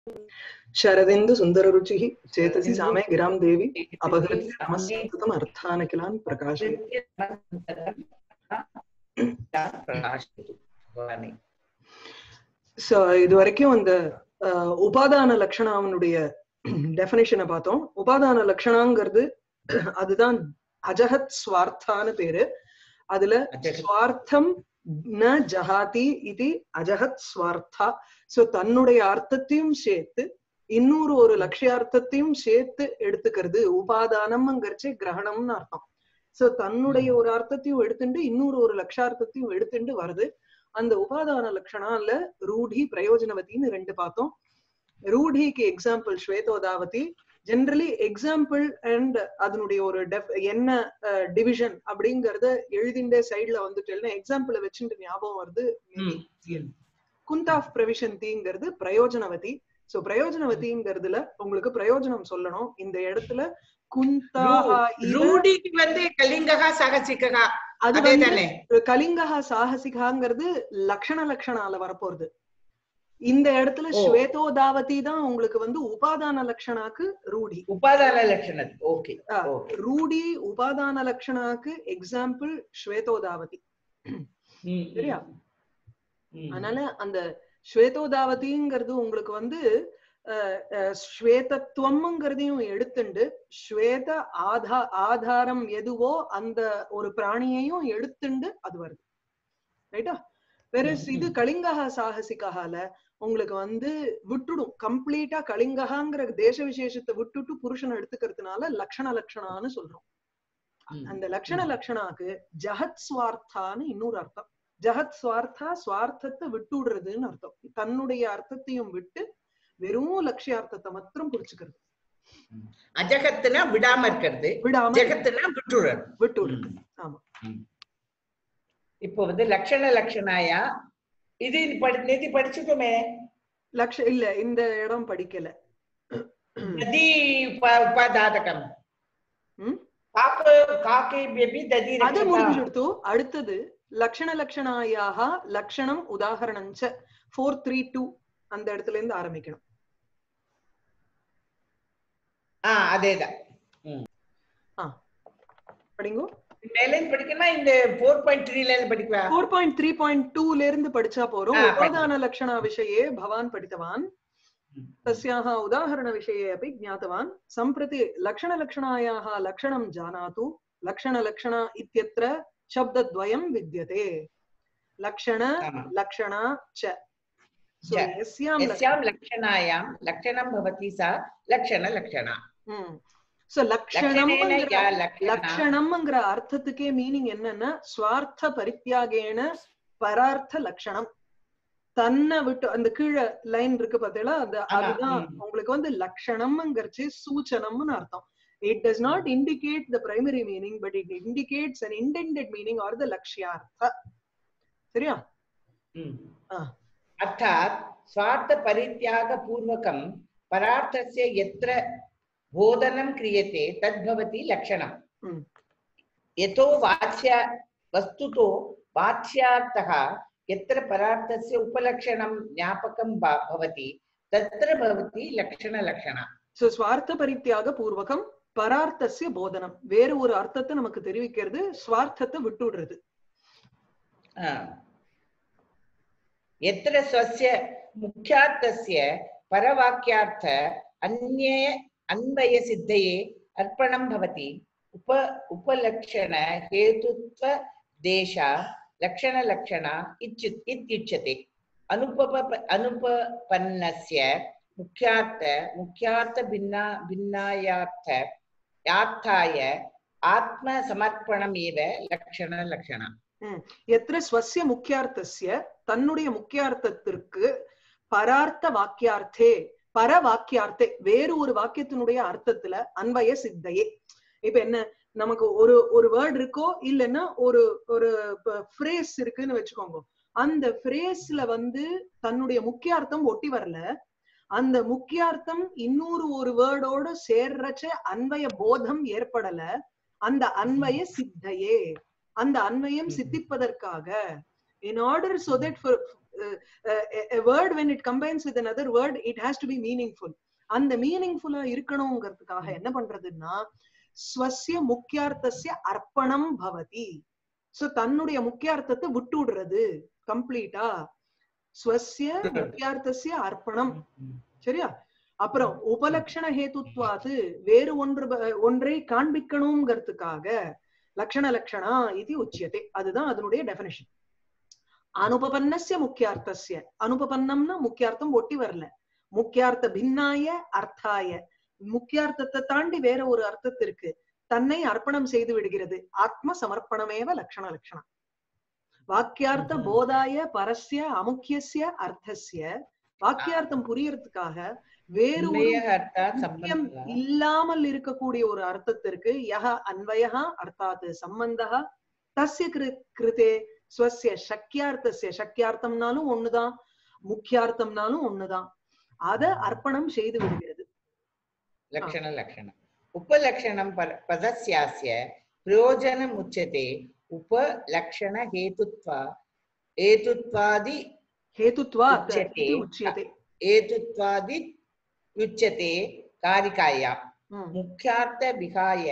शरदिन्दु सुन्दररुचिः चेतसि सामे गिरां देवी अपहृत्य नमस्कृतम् अर्थान् किलान् प्रकाशय பிரகாசித்து Bhavani So, இது வரைக்கும் இந்த அஹ், உபாதான லட்சணாவனுடைய டெபினேஷனை பார்த்தோம் உபாதான லட்சணாங்கிறது அதுதான் அஜகத் ஸ்வார்த்தான்னு பேரு அதுல அஜகத். ஸ்வார்த்தம் ந ஜஹாதி இது அஜகத் ஸ்வார்த்தா சோ தன்னுடைய அர்த்தத்தையும் சேர்த்து இன்னொரு ஒரு லட்சியார்த்தத்தையும் சேர்த்து எடுத்துக்கிறது உபாதானம்ங்கிறச்சு கிரகணம்னு அர்த்தம் சோ தன்னுடைய ஒரு அர்த்தத்தையும் எடுத்துட்டு இன்னொரு ஒரு லட்சார்த்தத்தையும் எடுத்துட்டு வருது அந்த உபாதான லட்சணால ரூಢி பிரயோஜனவதின்னு ரெண்டு பார்த்தோம் ரூಢிக்கு எக்ஸாம்பிள் ஸ்வேதோதாவதி ஜெனரலி எக்ஸாம்பிள் அண்ட் அதனுடைய ஒரு def- என்ன டிவிஷன் அப்படிங்கறத எழுதிண்டே சைடுல வந்துட்டு எக்ஸாம்பிள வச்சுட்டு ஞாபகம் வருது ம், ம். குந்தாஃப் பிரவிஷந்திங்கிறது பிரயோஜனவதி சோ பிரயோஜனவதிங்கிறதுல உங்களுக்கு பிரயோஜனம் சொல்லணும் இந்த இடத்துல குந்தாஹா இவ- ரூடிக்கு வந்து கலிங்ககா சகசிகா அது அதே வந்து தானே கலிங்கஹா சாகசிகாங்கிறது லக்ஷண லக்ஷணால வரப்போறது இந்த இடத்துல ஓ. ஸ்வேதோதாவதி தான் உங்களுக்கு வந்து உபாதான லக்ஷணாக்கு ரூடி உபாதான லட்சணம் ஓகே ஆ, ஓகே ரூடி உபாதான லக்ஷணாக்கு எக்ஸாம்பிள் ஸ்வேதோதாவதி சரியா? அதனால அந்த ஸ்வேதோதாவதிங்கிறது உங்களுக்கு வந்து அஹ், அஹ், ஸ்வேதத்துவம்ங்கிறதையும் எடுத்துண்டு ஸ்வேத ஆதா ஆதாரம் எதுவோ அந்த ஒரு பிராணியையும் எடுத்துண்டு அது வருது ரைட்டா வேற ம், இது ம். கலிங்கஹா சாகசிகால உங்களுக்கு வந்து விட்டுடும் கம்ப்ளீட்டா கலிங்கஹாங்கிற தேச விசேஷத்தை விட்டுட்டு புருஷன் எடுத்துக்கிறதுனால லக்ஷண லக்ஷணான்னு சொல்றோம் அந்த லக்ஷண லக்ஷணாக்கு ஜஹத் ஸ்வார்த்தான்னு இன்னொரு அர்த்தம் ஜஹத் ஸ்வார்த்தா ஸ்வார்த்தத்தை விட்டுடுறதுன்னு அர்த்தம் தன்னுடைய அர்த்தத்தையும் விட்டு வெறும் லட்சியார்த்தத்தை மாத்திரம் புரிச்சுக்கிறது அஜகத்துனா விடாம இருக்கிறது விடாம ஜெகத்துனா விட்டுறது விட்டுடுறது ஆமா இப்போ வந்து லட்சண லட்சணாயா இது படி நேத்தி படிச்சுட்டோமே லக்ஷ இல்ல இந்த இடம் படிக்கல நதி உப- உபாதாதகம் ம்? காக்கு காக்கை பேபி ததி அது ரட்சதா. முடிஞ்சுடுத்து அடுத்தது லக்ஷண லக்ஷணாயாக லக்ஷணம் உதாகரணஞ்ச ஃபோர் த்ரீ டூ அந்த இடத்துல இருந்து ஆரம்பிக்கணும் ஆ அதேதான் படிங்கோ மேலே இருந்து படிக்கணுமா இந்த ஃபோர் பாயிண்ட் த்ரீல இருந்து படிக்கவா ஃபோர் பாயிண்ட் த்ரீ பாயிண்ட் டூல இருந்து படிச்சா போறோம் ஆ, உபாதான லக்ஷண விஷये भवान् पठितवान् तस्याः उदाहरणविषये अपि ज्ञातवान् सम्प्रति लक्षणलक्षणायाः लक्षणं जानातु लक्षणलक्षण इत्यत्र शब्दद्वयं विद्यते लक्षण ஆமா. लक्षणा च So, च. यस्यां लक्ष- यस्यां लक्षणायां लक्षणं भवति सा लक्षण लक्षणा ம். So, லக்ஷணேன லக்ஷணம்ங்கிற யா லக்ஷணா லக்ஷணம்ங்கிற அர்த்தத்துக்கே மீனிங் என்னன்னா ஸ்வார்த்த பரித்தியாகேன பரார்த்த லக்ஷணம் தன்னை விட்டு அந்த கீழே லைன் இருக்கு பாத்தீங்களா அது ஆமா, அதுதான் ம். உங்களுக்கு வந்து லக்ஷணம்ங்கிறச்சு சூச்சனம்னு அர்த்தம் it does not indicate the primary meaning but it indicates an intended meaning or the லக்ஷ்யார்த்த சரியா हम्म। ஆ. अर्थात् स्वार्थपरित्यागपूर्वकं परार्थस्य यत्र बोधनं क्रियते तद्भवति लक्षणम् हम्म। यतो वाच्या वस्तुतो वाच्यार्थः यत्र परार्थस्य उपलक्षणं ज्ञापकं भा- भवति तत्र भवति लक्षणलक्षणा சோ ஸ்வார்த்த பரித்தியாக பூர்வகம் பரார்த்தசிய போதனம் வேற ஒரு அர்த்தத்தை நமக்கு தெரிவிக்கிறது ஸ்வார்த்தத்தை விட்டுடுறது आ। यत्र स्वस्य मुख्यार्थस्य परवाक्यार्थ अन्ये अन्वयसिद्धये अर्पणं भवति उप उपलक्षण हेतुत्व देशा लक्षणलक्षणा इत्यु इत्युच्यते अनुपप अनुपपन्नस्य मुख्यार्थ मुख्यार्थ भिन्ना भिन्नायार्थ यार्थाय आत्मसमर्पणमेव लक्षणलक्षणा எத்திர ஸ்வசிய முக்கியார்த்தசிய தன்னுடைய முக்கியார்த்தத்திற்கு பரார்த்த வாக்கியார்த்தே பர வாக்கியார்த்தே வேறு ஒரு வாக்கியத்தினுடைய அர்த்தத்துல அன்வய சித்தையே இப்ப என்ன நமக்கு ஒரு ஒரு வேர்ட் இருக்கோ இல்லைன்னா ஒரு ஒரு ஃப்ரேஸ் இருக்குன்னு வச்சுக்கோங்க அந்த ஃப்ரேஸ்ல வந்து தன்னுடைய முக்கியார்த்தம் ஒட்டி வரல அந்த முக்கியார்த்தம் இன்னொரு ஒரு வேர்டோட சேர்றச்ச அன்வய போதம் ஏற்படல அந்த அன்வய சித்தையே அந்த அன்வயம் ம். சித்திப்பதற்காக in order so that for word when it combines with another word it has to be meaningful அந்த மீனிங்ஃபுல்லா இருக்கணுங்கிறதுக்காக என்ன பண்றதுன்னா ஸ்வசிய முக்கியார்த்தசிய அர்ப்பணம் பவதி சோ தன்னுடைய முக்கியார்த்தத்தை விட்டு விடுறது கம்ப்ளீட்டா ஸ்வசிய முக்கியார்த்தசிய அர்ப்பணம் சரியா அப்புறம் உபலக்ஷண ஹேதுத்வாது வேறு ஒன்று ப- ஒன்றை காண்பிக்கணுங்கிறதுக்காக லக்ஷண லக்ஷணா இது உச்சியத்தை அதுதான் அதனுடைய டெபினிஷன் அனுபபன்னஸ்ய முக்கியார்த்தஸ்ய அனுபபன்னம்னா முக்கியார்த்தம் ஒட்டி வரல முக்கியார்த்த பின்னாய அர்த்தாய முக்கியார்த்தத்தை தாண்டி வேற ஒரு அர்த்தத்திற்கு தன்னை அர்ப்பணம் செய்து விடுகிறது ஆத்ம சமர்ப்பணமேவ லக்ஷண லக்ஷணம் வாக்கியார்த்த ம்ஹும். போதாய பரஸ்ய அமுக்கியஸ்ய அர்த்தஸ்ய வாக்கியார்த்தம் புரியறதுக்காக வேறு ஒரு உண்மையாக அர்த்தாத் முக்கியம் சம்பந்தः இல்லாமல் இருக்கக்கூடிய ஒரு அர்த்தத்திற்கு யஹ அன்வயः அர்த்தாத் சம்பந்தः தஸ்ய கிரு- கிருதே ஸ்வஸ்ய சக்கியார்த்தஸ்ய சக்கியார்த்தம்னாலும் ஒண்ணுதான் முக்கியார்த்தம்னாலும் ஒண்ணுதான் அத அர்ப்பணம் செய்து விடுகிறது लक्षण लक्षण उपलक्षणं पर- पदस्यास्य प्रयोजनमुच्यते उपलक्षण हेतुत्वा हेतुत्वादि ஹேதுத்வாத் உச்சியதே. இது உச்சியதே हेतुत्वादि युच्यते कारिकायां ம். मुख्यार्थ विहाय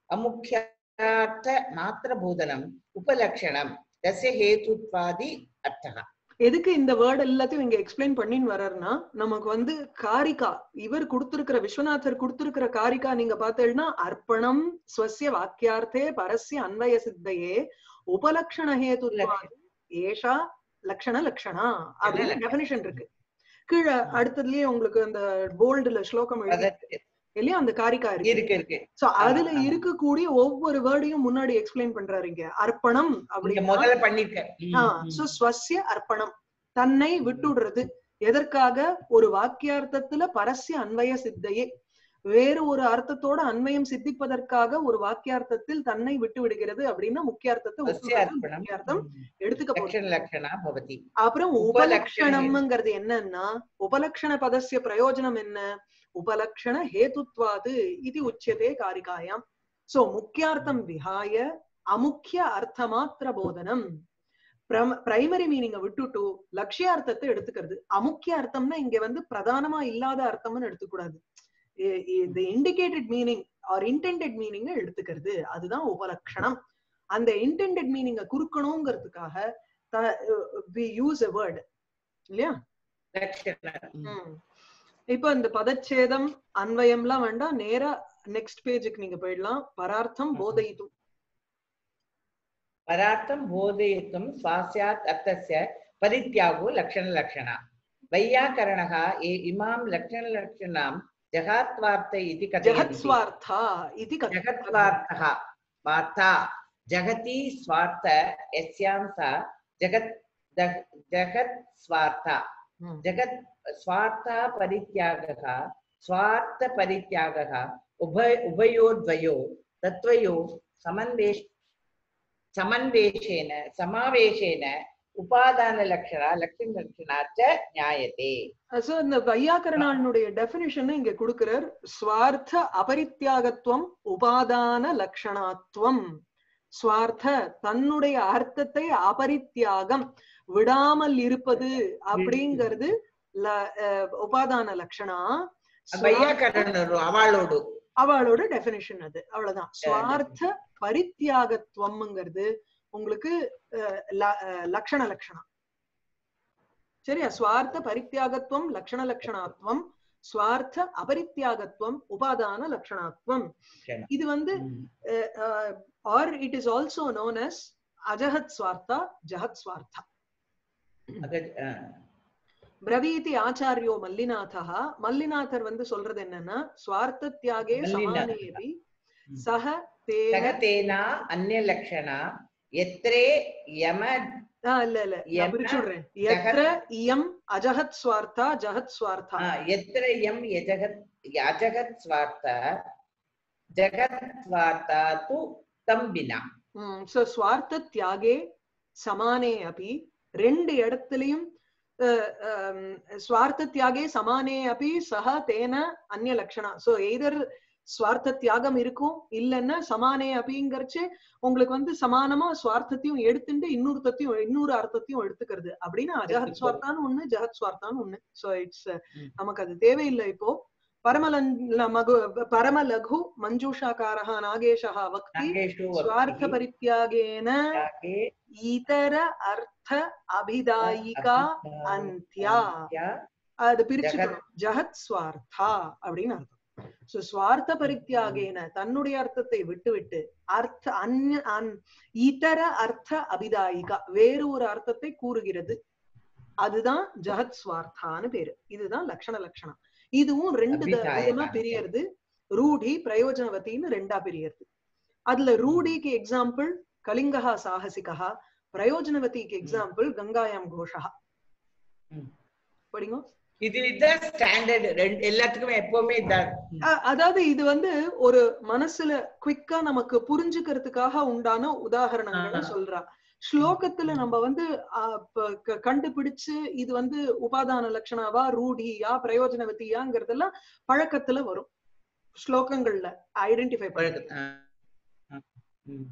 अमुख्यार्थ मात्रबोधनम् उपलक्षणं तस्य हेतुत्वादि अर्थः எதுக்கு இந்த வேர்ட் எல்லாத்தையும் இங்க எக்ஸ்பிளைன் பண்ணின்னு வர்றாருன்னா நமக்கு வந்து காரிகா இவர் கொடுத்திருக்கிற விஸ்வநாதர் கொடுத்திருக்கிற காரிகா நீங்க பார்த்தீங்கன்னா அர்ப்பணம் ஸ்வசிய வாக்கியார்த்தே பரஸ்ய அன்வய சித்தையே உபலக்ஷண ஹேதுத்வாத் ஏஷா லக்ஷண லக்ஷணா அப்படின்னு லக்ஷணா. டெபினிஷன் இருக்கு கீழே அடுத்ததுலயே உங்களுக்கு அந்த போல்டுல ஸ்லோகம் எழுதி पद- இல்லையா அந்த காரிகா இருக்கு இருக்கு இருக்கு சோ அதுல ஆமா. இருக்கக்கூடிய ஒவ்வொரு வேர்டையும் முன்னாடி எக்ஸ்பிளைன் பண்றாரு இங்க அர்ப்பணம் நீங்க அப்படின்னா முதல்ல பண்ணிருக்க ம், ஆ, ம். so ஸ்வஸ்ய அர்ப்பணம் தன்னை விட்டுடுறது எதற்காக ஒரு வாக்கியார்த்தத்துல பரஸ்ய அன்வய சித்தையே வேறு ஒரு அர்த்தத்தோட அன்வயம் சித்திப்பதற்காக ஒரு வாக்கியார்த்தத்தில் தன்னை விட்டு விடுகிறது அப்படின்னா முக்கியார்த்தத்தை तस्य விட்டுடுறது अर्पणं முக்கியார்த்தம் எடுத்துக்க போறது लक्षण लक्षणा भवति அப்புறம் உபலக்ஷணம் உபலக்ஷணம்ங்கிறது என்னன்னா உபலக்ஷண பதஸ்ய பிரயோஜனம் என்ன உபலக்ஷண ஹேதுத்வாது இது உச்சியதே காரிகாயாம் சோ முக்கியார்த்தம் விஹாய அமுக்கிய அர்த்த மாத்திர போதனம் பிரைமரி மீனிங்க விட்டுட்டு லட்சியார்த்தத்தை எடுத்துக்கிறது அமுக்கிய அர்த்தம்னா இங்க வந்து பிரதானமா இல்லாத அர்த்தம்னு எடுத்துக்கூடாது இண்டிகேட்டட் மீனிங் ஆர் இன்டெண்டட் மீனிங்க எடுத்துக்கிறது அதுதான் உபலக்ஷணம் அந்த இன்டெண்டட் மீனிங்க குறுக்கணுங்கிறதுக்காக வி யூஸ் எ வேர்டு இல்லையா लक्षण ம். இப்ப இந்த பதச்சேதம் அன்வயம்லாம் வேண்டாம் நேரா நெக்ஸ்ட் பேஜுக்கு நீங்க போயிடலாம் பரார்த்தம் போதையிது परार्थं बोधयितुं स्वास्यात् अर्थस्य परित्यागो लक्षणलक्षणा वैयाकरणः ए- इमां लक्षणलक्षणां जगात्वार्थ इति कथयन्ति ஜெகத்ஸ்வார்த்தா இது கத்- जगत्वार्थः वार्ता जगति स्वार्थ यस्यां सा जगत् जग- जगत् स्वार्था ம். जगत् स्वार्थ परित्यागः स्वार्थ परित्यागः उभय उभयोर्द्वयो तत्त्वयो समन्वेष समन्वेषेण समावेशेन उपादानलक्षणा लक्षणलक्षणा च ज्ञायते So, இந்த வையாக்கரணாளுடைய டெபினிஷன் இங்க கொடுக்கிறார் ஸ்வார்த்த அபரித்தியாகத்துவம் உபாதான லக்ஷணாத்துவம் ஸ்வார்த்த தன்னுடைய அர்த்தத்தை அபரித்தியாகம் விடாமல் இருப்பது அப்படிங்கிறது ல- அஹ், உபாதான லக்ஷணா ஸ்வார்த்த- வையாக்கரணರು அவளோடு அவளோட டெபினிஷன் அது அவ்வளவுதான் ஸ்வார்த்த பரித்தியாகத்துவம்ங்கிறது உங்களுக்கு அஹ், ல- அஹ், லக்ஷண லக்ஷணம் சரியா ஸ்வார்த்த பரித்தியாகத்துவம் லக்ஷண லக்ஷணாத்வம் ஸ்வார்த்த அபரித்தியாகத்துவம் உபாதான லக்ஷணாத்வம் லக்ஷணம். இது வந்து or it is also known as அஜஹத் ஸ்வார்த்தா ஜஹத் ஸ்வார்த்தா அக- ஆ. பிரவீதி ஆச்சாரியோ மல்லிநாதா மல்லிநாதர் வந்து சொல்றது என்னன்னா ஸ்வார்த்த தியாகே மல்லிநாதர். சமானேபி ம். சக தேன சகதேனா அந்நியலக்ஷணா எத்திரே யம ஆ, இல்ல இல்ல நான் என்ன? பிரிச்சு விடுறேன் எத்திர இயம் அஜஹத் ஸ்வார்த்தா ஜஹத் ஸ்வார்த்தா ஆ, எத்திர யம் யஜகத் அஜகத் ஸ்வார்த்த ஜகத் ஸ்வார்த்தா து தம் வினா சோ ஸ்வார்த்த தியாகே சமானே அபி ரெண்டு இடத்துலயும் அஹ், ஹம், ஸ்வார்த்த தியாகே சமானே அபி சஹ தேன அந்நிய லக்ஷணா சோ எய்தர் சுவார்த்த தியாகம் இருக்கும் இல்லைன்னா சமானே அப்படிங்கறச்சு உங்களுக்கு வந்து சமானமா சுவார்த்தத்தையும் எடுத்துட்டு இன்னொருத்தையும் இன்னொரு அர்த்தத்தையும் எடுத்துக்கிறது அப்படின்னு அஜகத் சுவார்த்தான்னு ஒண்ணு ஜெகத் சுவார்த்தான்னு ஒண்ணு சோ இட்ஸ் ம். நமக்கு அது தேவையில்லை இப்போ பரமலன் மகு பரமலகு மஞ்சூஷாக்காரः நாகேஷः வக்தி நாகேஷு ஸ்வார்த்த வக்தி பரித்தியாகேன யாகே இதர அர்த்த அபிதாயிகா அந்தியா அந்தியா அது பிரிச்சுக்கணும் ஜகத் ஸ்வார்த்தா அப்படின்னு அர்த்தம் சோ ஸ்வார்த்த பரித்தியாகேன தன்னுடைய அர்த்தத்தை விட்டுவிட்டு அர்த்த அந்ய அன்- இதர அர்த்த அபிதாயிகா வேறு ஒரு அர்த்தத்தை கூறுகிறது அதுதான் ஜகத் ஸ்வார்த்தான்னு பேரு இதுதான் லக்ஷண லட்சணம் இதுவும் ரெண்டு த- அபிதாயிகா. விதமா பிரியறது ரூடி பிரயோஜனவத்தின்னு ரெண்டா பிரியறது அதுல ரூடிக்கு எக்ஸாம்பிள் கலிங்கஹா சாகசிகா பிரயோஜனவதிக்கு எக்ஸாம்பிள் கங்காயாம் கோஷா ம். படிங்க இது இதான் ஸ்டாண்டர்ட் எல்லாத்துக்குமே எப்பவுமே இதான் அ- அதாவது இது வந்து ஒரு மனசுல குவிக்கா நமக்கு புரிஞ்சுக்கிறதுக்காக உண்டான உதாரணங்களை ஆ. சொல்றா ஸ்லோகத்துல ம். நம்ம வந்து அ, ப- க- கண்டுபிடிச்சு இது வந்து உபாதான லட்சணாவா ரூடியா பிரயோஜனவதியாங்கிறதெல்லாம் பழக்கத்துல வரும் ஸ்லோகங்கள்ல ஐடென்டிஃபை பண்ண பழக்க- ஆ, ஆ, ம்.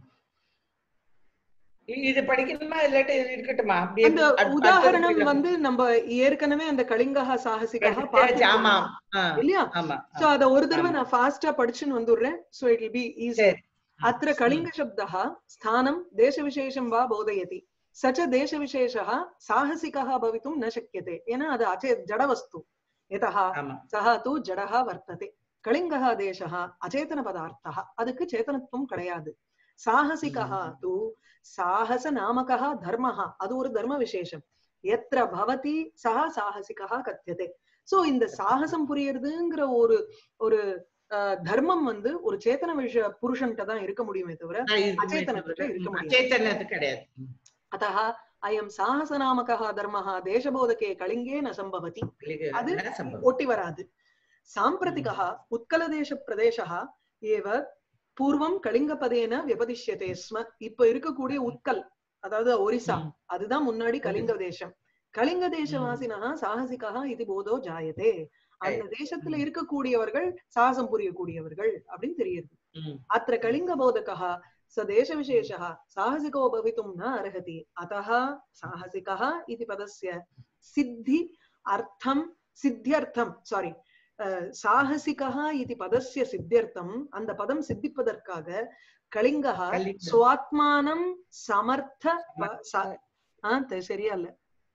இ- இது படிக்கணுமா இல்லாட்டி இது இருக்கட்டுமா அப்படியே அந்த அட்- அடுத்தது உதாரணம் போயிடலாம். வந்து நம்ம ஏற்கனவே அந்த கலிங்கஹா சாகசிகா படிச்சாச்சு, ஆமா ஆ, இல்லையா ஆமா சோ அத ஒரு தடவை ஆமா. நான் ஃபாஸ்டா படிச்சுன்னு வந்துடுறேன் so it will be easy சரி अत्र कलिङ्गशब्दः स्थानं देशविशेषं वा बोधयति स च देशविशेषः साहसिकः भवितुं न शक्यते येन अद् अचे जडवस्तु यतः ஆமா सः तु जडः वर्तते कलिङ्गः देशः अचेतनपदार्थः அதுக்கு சேத்தனத்துவம் கிடையாது சாகசிகः ம். तु சாகசநாமகः தர்மः அது ஒரு தர்ம விசேஷம் எத்திர பவதி சஹ சாகசிகः கத்தியதே சோ இந்த சாகசம் புரியறதுங்கிற ஒரு ஒரு அஹ், தர்மம் வந்து ஒரு சேத்தன விஷ புருஷன்ட்ட தான் இருக்க முடியுமே தவிர நான் இதுக்குமே அச்சேதனத்துக்கு சொல்றேன். இருக்க முடியாது. அச்சேதனத்துக்கு கிடையாது ம். अतः अयं साहसनामकः धर्मः देशबोधके कलिङ्गे न सम्भवति இது அது என்ன சம்பவம்? ओटि वराद् साम्प्रतिकः उत्कलदेशप्रदेशः एव பூர்வம் கலிங்கபதேன வியபதிஷ்யதே ஸ்ம இப்ப இருக்கக்கூடிய உத்கல் அதாவது ஒரிசா ம். அதுதான் முன்னாடி கலிங்க தேசம் கலிங்க தேசவாசினா சாகசிகா இது போதோ ஜாயதே அந்த தேசத்துல ம். இருக்கக்கூடியவர்கள் சாகசம் புரியக்கூடியவர்கள் அப்படின்னு தெரியுது ம். अत्र कलिङ्गबोधकः स देशविशेषः साहसिको भवितुं न अर्हति अतः साहसिकः इति पदस्य सिद्धि अर्थं सिद्ध्यर्थं सारी சாகசிகா இது பதஸ்ய சித்தியர்த்தம் அந்த பதம் சித்திப்பதற்காக கலிங்கः கலிங்க. சுவாத்மானம் சமர்த்த ப- ச- ஆ, தெ- சரியா இல்ல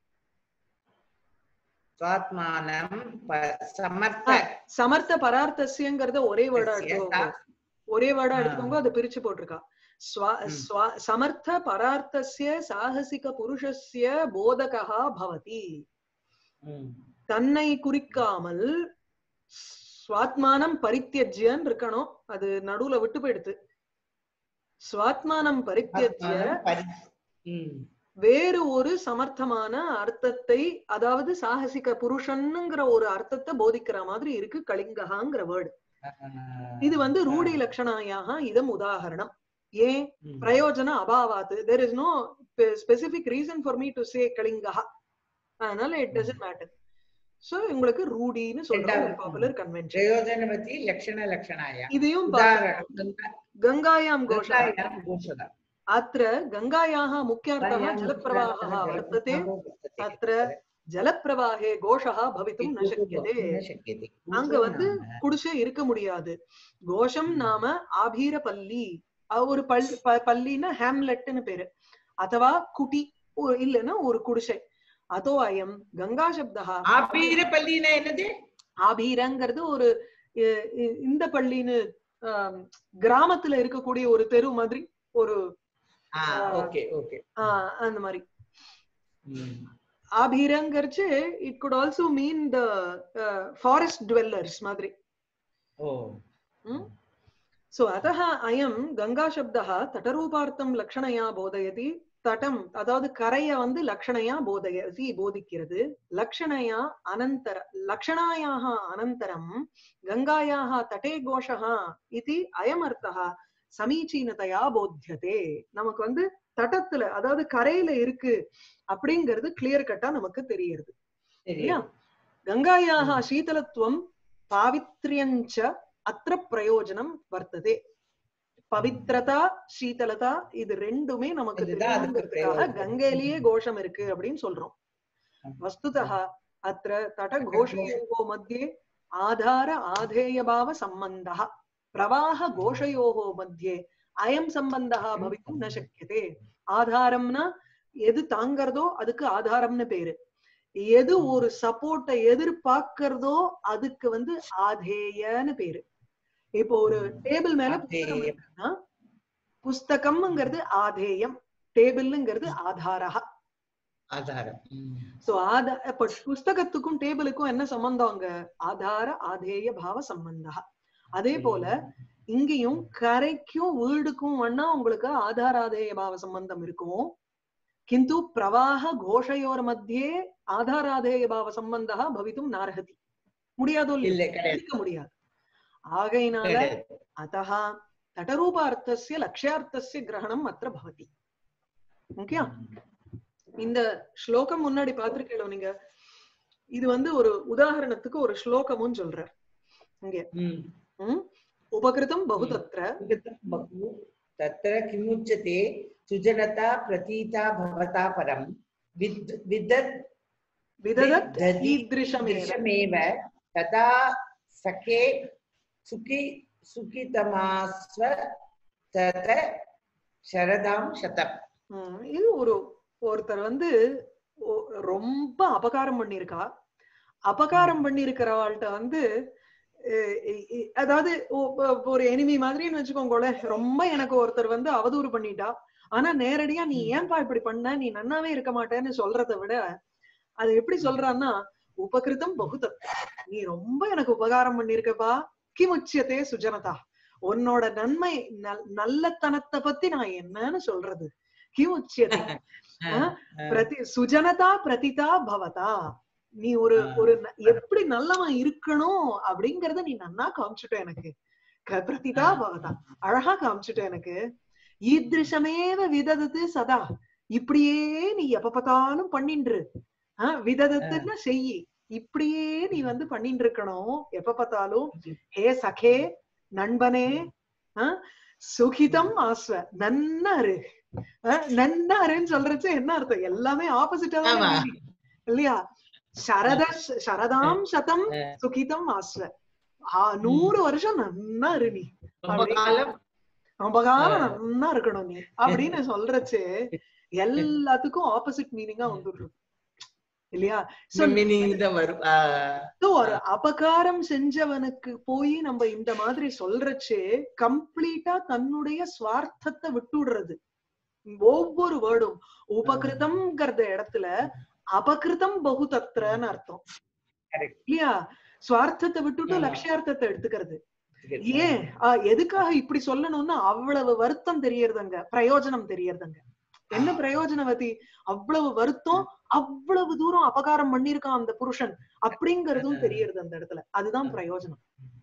சுவாத்மானம் ப- சமர்த்த சமர்த்த பரார்த்தசியங்கிறத ஒரே வேர்டா எடுத்துக்கோங்க சா- ஒரே வேர்டா ஆ. எடுத்துக்கோங்க அதை பிரிச்சு போட்டிருக்கா ஸ்வா- ம். ஸ்வா- சமர்த்த பரார்த்தஸ்ய சாகசிக புருஷஸ்ய போதகா பவதி ம். தன்னை குறிக்காமல் ஸ்வாத்மானம் பரித்தியஜ்யன்னு இருக்கணும் அது நடுவுல விட்டு போயிடுது ஸ்வாத்மானம் பரித்தியஜ்ய ஆத்மானம் பரி- ம். வேறு ஒரு சமர்த்தமான அர்த்தத்தை அதாவது சாகசிக புருஷன்ங்கிற ஒரு அர்த்தத்தை போதிக்கிற மாதிரி இருக்கு கலிங்ககாங்கிற வேர்டு இது வந்து ரூடி லட்சணாயாக இதம் உதாகரணம் ஏன் ம். பிரயோஜன அபாவாத் there is no specific reason for me to say Kalinga அதனால இட் டசன்ட் மேட்டர் சோ உங்களுக்கு ரூடின்னு சொல்ற ஒரு ரெண்டாவது. பாப்புலர் கன்வென்ஷன் பிரயோஜனவதி லக்ஷண லக்ஷணாய இதையும் பார்க்கணும். உதாரணம் கங்காயாம் கோஷா கங்காயாம் கோஷதா. अत्र गङ्गायाः मुख्यार्थः गङ्गायां जलप्रवाहः मुख्यार्थः वर्तते वर्तते. अत्र ஜலப்பிரவாகே கோஷः भवितुं न शक्यते न शक्यते. அங்க வந்து குடிசை இருக்க முடியாது கோஷம் ம். நாம ஆபீர பள்ளி அஹ் ஒரு பல் ப- பள்ளின்னா ஹேம்லெட்னு பேரு அதுவா குட்டி ஒ- இல்லைன்னா ஒரு குடிசை அதோ அயம் கங்கா சப்தா ஆபீரப்பள்ளினா என்னது ஆபீரங்கிறது ஒரு இ- இ- இந்த பள்ளின்னு ஆம், கிராமத்துல இருக்கக்கூடிய ஒரு தெரு மாதிரி ஒரு ஆ, ஆ. ஓகே ஓகே ஆஹ், அந்த மாதிரி ம். ஆபீரங்கிறச்சு it could also mean the forest dwellers மாதிரி ஓ सो अतः अयं गङ्गाशब्दः तटरूपार्थं लक्षणया बोधयति தட்டம் அதாவது கரைய வந்து லக்ஷணையா போதயதி போதிக்கிறது லக்ஷணையா அனந்தர லக்ஷணாயாக அனந்தரம் கங்காயாக தட்டே கோஷः இது அயமர்த்தः சமீச்சீனதையா போத்தியதே நமக்கு வந்து தட்டத்துல அதாவது கரையில இருக்கு அப்படிங்கிறது கிளியர் கட்டா நமக்கு தெரியுது சரி இல்லையா? கங்காயாக சீதலத்துவம் பாவித்ரியஞ்ச அத்திர பிரயோஜனம் வர்த்ததே பவித்ரதா சீதலதா இது ரெண்டுமே நமக்கு இதுதான் அதுக்கு தெரியணுங்கிறதுக்காக பிரயோஜனம். கங்கையிலேயே கோஷம் இருக்கு அப்படின்னு சொல்றோம் வஸ்துதா அத்திர தட கோஷயோகோ மத்தியே ஆதார ஆதேயபாவ சம்பந்தः பிரவாக கோஷயோகோ மத்தியே அயம் சம்பந்தः பவித்தும் ந சக்கியதே ஆதாரம்னா எது தாங்கறதோ அதுக்கு ஆதாரம்னு பேரு எது ஒரு சப்போர்ட்டை எதிர்பார்க்கறதோ அதுக்கு வந்து ஆதேயன்னு பேரு இப்போ ஒரு டேபிள் மேல புஸ்தகம் ஆதேயம். இருக்குன்னா புஸ்தகம்ங்கிறது ஆதேயம் டேபிள்ங்கிறது ஆதாரா ஆதாரம் ம். சோ ஆத இப்ப புஸ்தகத்துக்கும் டேபிளுக்கும் என்ன சம்பந்தம் அங்க ஆதார ஆதேய பாவ சம்பந்தா அதே போல இங்கேயும் கரைக்கும் வீடுக்கும் வேணா உங்களுக்கு ஆதாராதேய பாவ சம்பந்தம் இருக்கும் கிந்து பிரவாக கோஷயோர் மத்தியே ஆதாராதேய பாவ சம்பந்தா பவித்தும் நார்ஹதி முடியாதோ இல்லையோ? இல்ல கிடையாது இருக்க முடியாது ஆகையினால கிடையாது. अतः तटरूपार्थस्य लक्ष्यार्थस्य கிரகணம் அത്ര பவதி ஓகே இந்த ஸ்லோகம் முன்னாடி பார்த்திருக்கீங்களோ நீங்க இது வந்து ஒரு உதாரணத்துக்கு ஒரு ஸ்லோகமும் சொல்றார் இங்க ம். ம்? உபகிருதம் பகுதத்ர उदितं बहु तत्र किमुच्यते सुजनता प्रतीता भवता परं विद् विदत् விததத் विदधि ஈத்ரிஷமேவ दृशमेव तदा सखे सुखि सुखितमास्व तत शरदां शतम् ம், இது ஒரு ஒருத்தர் வந்து ஒ- ரொம்ப அபகாரம் பண்ணிருக்கா அபகாரம் பண்ணிருக்கிறவாள்கிட்ட வந்து அஹ் இ- இ- அதாவது ஒ- ஒ- ஒரு எனிமி மாதிரின்னு வச்சுக்கோங்களேன் ரொம்ப எனக்கு ஒருத்தர் வந்து அவதூறு பண்ணிட்டா ஆனா நேரடியா நீ ம். ஏன்பா இப்படி பண்ண நீ நன்னாவே இருக்க மாட்டேன்னு சொல்றதை விட அது எப்படி சொல்றான்னா உபகிருதம் பகுதத் நீ ரொம்ப எனக்கு உபகாரம் பண்ணிருக்கப்பா கிமுச்சியத்தே சுஜனதா உன்னோட நன்மை நல்- நல்லத்தனத்தை பத்தி நான் என்னன்னு சொல்றது கிமுச்சியதே ஆ? பிரதி சுஜனதா பிரதிதா பவதா நீ ஒரு ஆ. ஒரு ந- எப்படி நல்லவன் இருக்கணும் அப்படிங்கறத நீ நன்னா காமிச்சுட்ட எனக்கு க- பிரதிதா ஆ. பவதா அழகா காமிச்சுட்ட எனக்கு ஈத்ரிஷமேவ விததத்து சதா இப்படியே நீ எப்ப பார்த்தாலும் பண்ணின்று ஆஹ் விததத்துன்னா செய்யி இப்படியே நீ வந்து பண்ணிட்டு இருக்கணும் எப்ப பார்த்தாலும் ஹே சகே நண்பனே ஆஹ் சுகிதம் ஆஸ்வ நன்னாரு ஆஹ் நன்னாருன்னு சொல்றச்சு என்ன அர்த்தம் எல்லாமே ஆப்போசிட்டா ஆமா. இல்லையா சரத சரதாம் சதம் ஆ. சுகிதம் ஆஸ்வ ஆ, நூறு வருஷம் நன்னா இரு நீ ரொம்ப காலம் ரொம்ப காலம் ஆ. நன்னா இருக்கணும் நீ அப்படின்னு சொல்றச்சு எல்லாத்துக்கும் ஆப்போசிட் மீனிங்கா வந்துடுறது இல்லையா So, மீனிங் தான் வரும் ஆ. so ஒரு அபகாரம் செஞ்சவனுக்கு போய் நம்ம இந்த மாதிரி சொல்றச்சே கம்ப்ளீட்டா தன்னுடைய சுவார்த்தத்தை விட்டுடுறது ஒவ்வொரு வேர்டும் உபகிருதம்ங்கிறத இடத்துல அபகிருதம் பகுதத்ரன்னு அர்த்தம் Correct. இல்லையா சுவார்த்தத்தை விட்டுட்டு ஆமா. லட்சியார்த்தத்தை எடுத்துக்கிறது ஏன் ஆ, எதுக்காக இப்படி சொல்லணும்னா அவ்வளவு வருத்தம் தெரியறதுங்க பிரயோஜனம் தெரியறதுங்க என்ன பிரயோஜனவதி அவ்வளவு வருத்தம் அவ்வளவு தூரம் அபகாரம் பண்ணிருக்கான் அந்த புருஷன் அப்படிங்கறதும் தெரியறது அந்த இடத்துல அதுதான் பிரயோஜனம்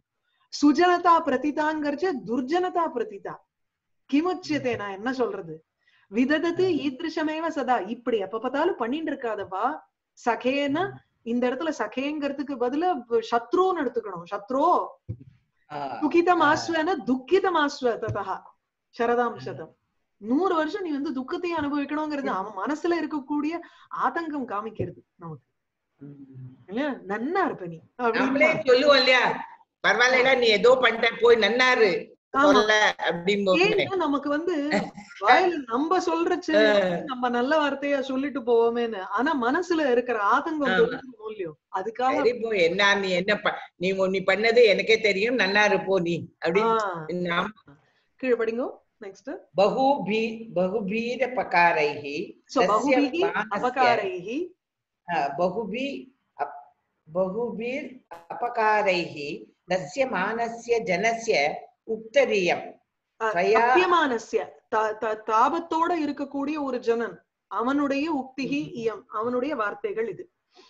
சுஜனதா பிரதிதாங்கிறச்ச துர்ஜனதா பிரதிதா கிமுச்சியத்தை நான் என்ன சொல்றது விததத்து ஈத்ரிஷமேவ சதா இப்படி எப்ப பார்த்தாலும் பண்ணிட்டு இருக்காதப்பா சகேன்னா இந்த இடத்துல சகேங்கிறதுக்கு பதிலா சத்ருன்னு எடுத்துக்கணும் சத்ரோ ஆ. துக்கிதம் ஆ. ஆஸ்வன துக்கிதம் ஆஸ்வ ததா சரதாம் சதம் நூறு வருஷம் நீ வந்து துக்கத்தையும் அனுபவிக்கணுங்கிறது அவன் மனசுல இருக்கக்கூடிய ஆதங்கம் காமிக்கிறது நமக்கு ம். இல்லையா நன்னா இருப்ப நீ நம்மளே அப்படின்னு சொல்லுவோம் இல்லையா பரவாயில்லடா நீ ஏதோ பண்ணிட்ட போய் நன்னாரு ஆமா சொல்ல அப்படிம்போது ஏன்னா நமக்கு வந்து வாயில நம்ம சொல்றச்சு நம்ம நல்ல வார்த்தையா சொல்லிட்டு போவோமேன்னு ஆனா மனசுல இருக்கிற ஆதங்கம் ஆமா. தெரிஞ்சுக்கணும் இல்லையோ அதுக்காக சரி போ என்ன நீ என்ன ப- நீ உன் நீ பண்ணது எனக்கே தெரியும் நன்னாரு போ நீ அப்படி ஆஹ் நாம் கீழே படிங்கோ நெக்ஸ்ட் बहुभी बहुभीर पकारैः சோ तस्य பகுபிகி मानस्य- அபகாரைஹி अ, बहुभि अप- बहुभिर् अपकारैः तस्य मानस्य जनस्य उक्तरीयम् அஹ், ஸ்வயா- அப்பியமானஸ்ய த- த- தாபத்தோட இருக்கக்கூடிய ஒரு ஜனன் அவனுடைய உக்திகி இயம் அவனுடைய வார்த்தைகள் இது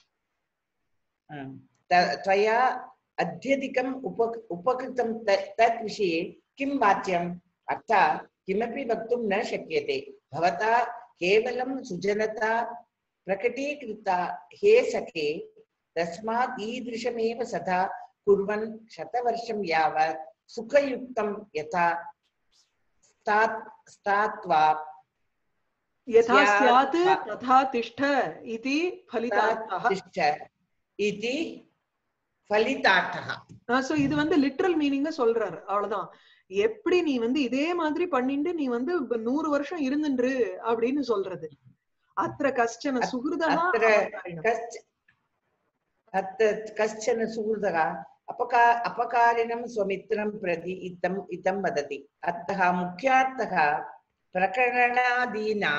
त- त्वया अत्यधिकम् उप उपकृतं त- तत् विषये किं वाच्यम् अर्थात् किमपि वक्तुं न शक्यते भवता केवलं सुजनता प्रकटीकृता हे सखे तस्मात् ईदृशमेव सदा कुर्वन् शतवर्षं यावत् सुखयुक्तं यथा स्तात् स्तात्वा யதா ஸ்யாத் ஸ்யாத் ததா திஷ்ட இதி ஃபலிதார்த்தः तिष्ठ इति फलितार्थः சோ இது வந்து லிட்ரல் மீனிங்க சொல்றாரு அவ்வளவுதான் எப்படி நீ வந்து இதே மாதிரி பண்ணிட்டு நீ வந்து இப்ப நூறு வருஷம் இருந்துன்று அப்படின்னு சொல்றது அத்திர கஷ்டன அத்- சுகிருதா அத்திர அவதாரிணம். कश्च अत्र कश्चन सुहृदः अपका अपकारिणं स्वमित्रं प्रति इत्थम् इत्थं वदति अतः मुख्यार्थः प्रकरणादीनां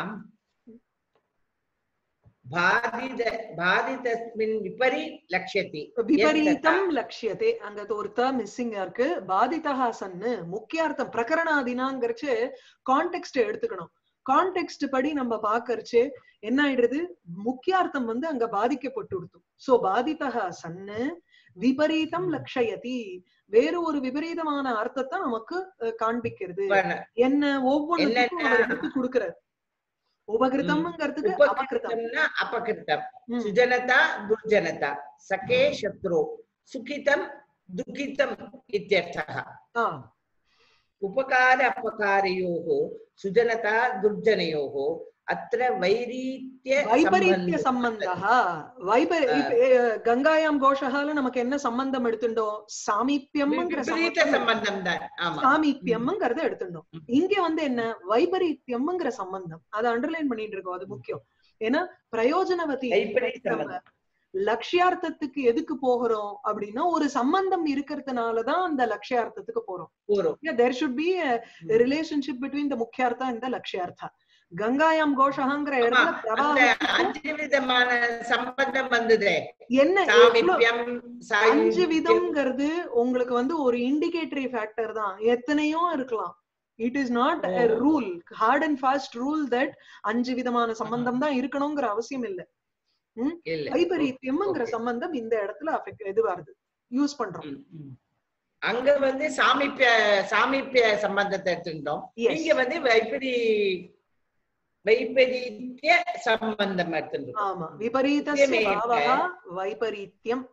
बाधित बाधितस्मिन् विपरि लक्ष्यति விபரீதம் லட்சியதே அங்க ஒரு த மிஸ்ஸிங்கா இருக்கு பாதிதா சன்னு முக்கியார்த்தம் பிரகரணாதினாங்கிறச்சு கான்டெக்ட் எடுத்துக்கணும் கான்டெக்ட் படி நம்ம பாக்கறச்சு என்ன ஆயிடுறது முக்கியார்த்தம் வந்து அங்க பாதிக்கப்பட்டுடுத்து சோ பாதிதா சன்னு விபரீதம் லட்சயதி வேறு ஒரு விபரீதமான அர்த்தத்தை நமக்கு அஹ், காண்பிக்கிறது என்ன ஒவ்வொன்றுக்கும் அவர் எடுத்து கொடுக்கிறார் உபகிருதம்ங்கிறதுக்கு அபகிருதம் उपकृतं न अपकृतं ம். सुजनता दुर्जनता सखे शत्रु सुखितं दुःखितम् इत्यर्थः ஆ उपकार अपकारयोः सुजनता दुर्जनयोः अत्र वैरीत्य வைபரீத்திய सम्बन्धः சம்பந்தா வைபரி இப்ப, அஹ், கங்காயாம் கோஷகால நமக்கு என்ன சம்பந்தம் எடுத்துட்டோம் சாமீப்பியம்ங்கிற विपरीत சம்பந்தம் सम्बन्धं தான் ஆமா சாமீப்பியம்ங்கிறத எடுத்துட்டோம் ம். இங்க வந்து என்ன வைபரீத்தியம்ங்கிற சம்பந்தம் அதை அண்டர்லைன் பண்ணிட்டு இருக்கோம் அது முக்கியம் ஏன்னா பிரயோஜனவதி வைபரீத நம்ம சம்பந்தம். லட்சியார்த்தத்துக்கு எதுக்கு போகிறோம் அப்படின்னா ஒரு சம்பந்தம் இருக்கிறதுனாலதான் அந்த லட்சியார்த்தத்துக்கு போறோம் கூறும் Yeah, there should be a relationship between the முக்கியார்த்தா and the லட்சியார்த்தா கங்காயாம் கோஷகாங்கிற ஆமா, இடத்துல அந்த பிரவாகம் அஞ்சு விதமான சம்பந்தம் வந்ததே என்ன எவ்வளவு- சாமிப்பியம் அஞ்சு சாயுஜ்யம், விதம்ங்கிறது உங்களுக்கு வந்து ஒரு இண்டிகேட்டரி ஃபேக்டர் தான் எத்தனையோ இருக்கலாம் இட் இஸ் நாட் ஓ. Rule hard and fast rule that அஞ்சு விதமான சம்பந்தம் தான் இருக்கணுங்கிற அவசியம் இல்ல இல்ல வைபரீத்தியம்ங்கிற Okay. சம்பந்தம் இந்த இடத்துல affect- இது வருது யூஸ் பண்றோம் ம், ம். அங்க வந்து சாமிப்பிய சாமிப்பிய சம்பந்தத்தை எடுத்துட்டோம் Yes. இங்க வந்து வைப்பரி வைப்பரீத்திய சம்பந்தம் எடுத்துட்டோம் ஆமா விபரீத நித்தியமேவ. பாவகா வைபரீத்தியம்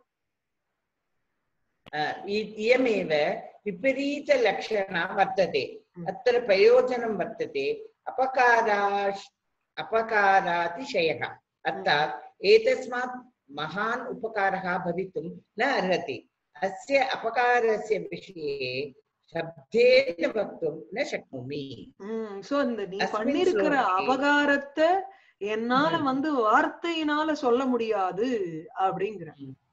इ- इयमेव विपरीतलक्षणा वर्तते Mm. अत्र प्रयोजनं वर्तते अपकाराश् अपकारातिशयः अर्थात् एतस्मात् महान् उपकारः भवितुं न अर्हति अस्य अपकारस्य विषये शब्देन वक्तुं न शक्नोमि உம் சோ இந்த நீ அஸ்மின் பண்ணிருக்கிற ஸ்லோகே. அபகாரத்தை என்னால ம். வந்து வார்த்தையினால சொல்ல முடியாது அப்படிங்கிற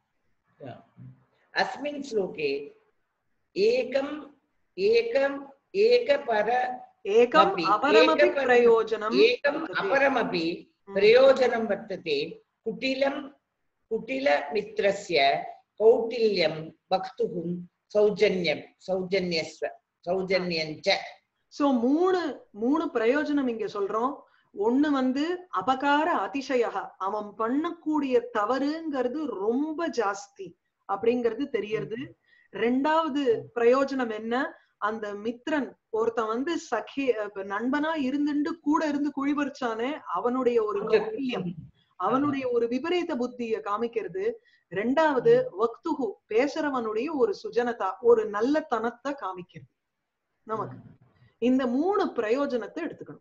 अस्मिन् श्लोके एकम् एकम् एकपर ஏகம் अपि அபரமபி एकपरम् பிரயோஜனம் एकम् वर्तते. अपरमपि ம். प्रयोजनं वर्तते कुटिलं कुटिलमित्रस्य कौटिल्यं वक्तुः सौजन्यं सौजन्यस्व सौजन्यञ्च சோ மூணு மூணு பிரயோஜனம் இங்க சொல்றோம் ஒண்ணு வந்து அபகார அதிசயா அவன் பண்ணக்கூடிய தவறுங்கிறது ரொம்ப ஜாஸ்தி அப்படிங்கிறது தெரியறது ரெண்டாவது பிரயோஜனம் என்ன அந்த மித்ரன் ஒருத்தன் வந்து சഖி அஹ் நண்பனா இருந்துட்டு கூட இருந்து குழிபறிச்சானே அவனுடைய ஒரு கௌட்டில்யம் அவனுடைய ஒரு விபரீத புத்திய காமிக்கிறது ரெண்டாவது வக்துகு பேசுறவனுடைய ஒரு சுஜனதா ஒரு நல்ல தனத்தை காமிக்கிறது நமக்கு இந்த மூணு பிரயோஜனத்தை எடுத்துக்கணும்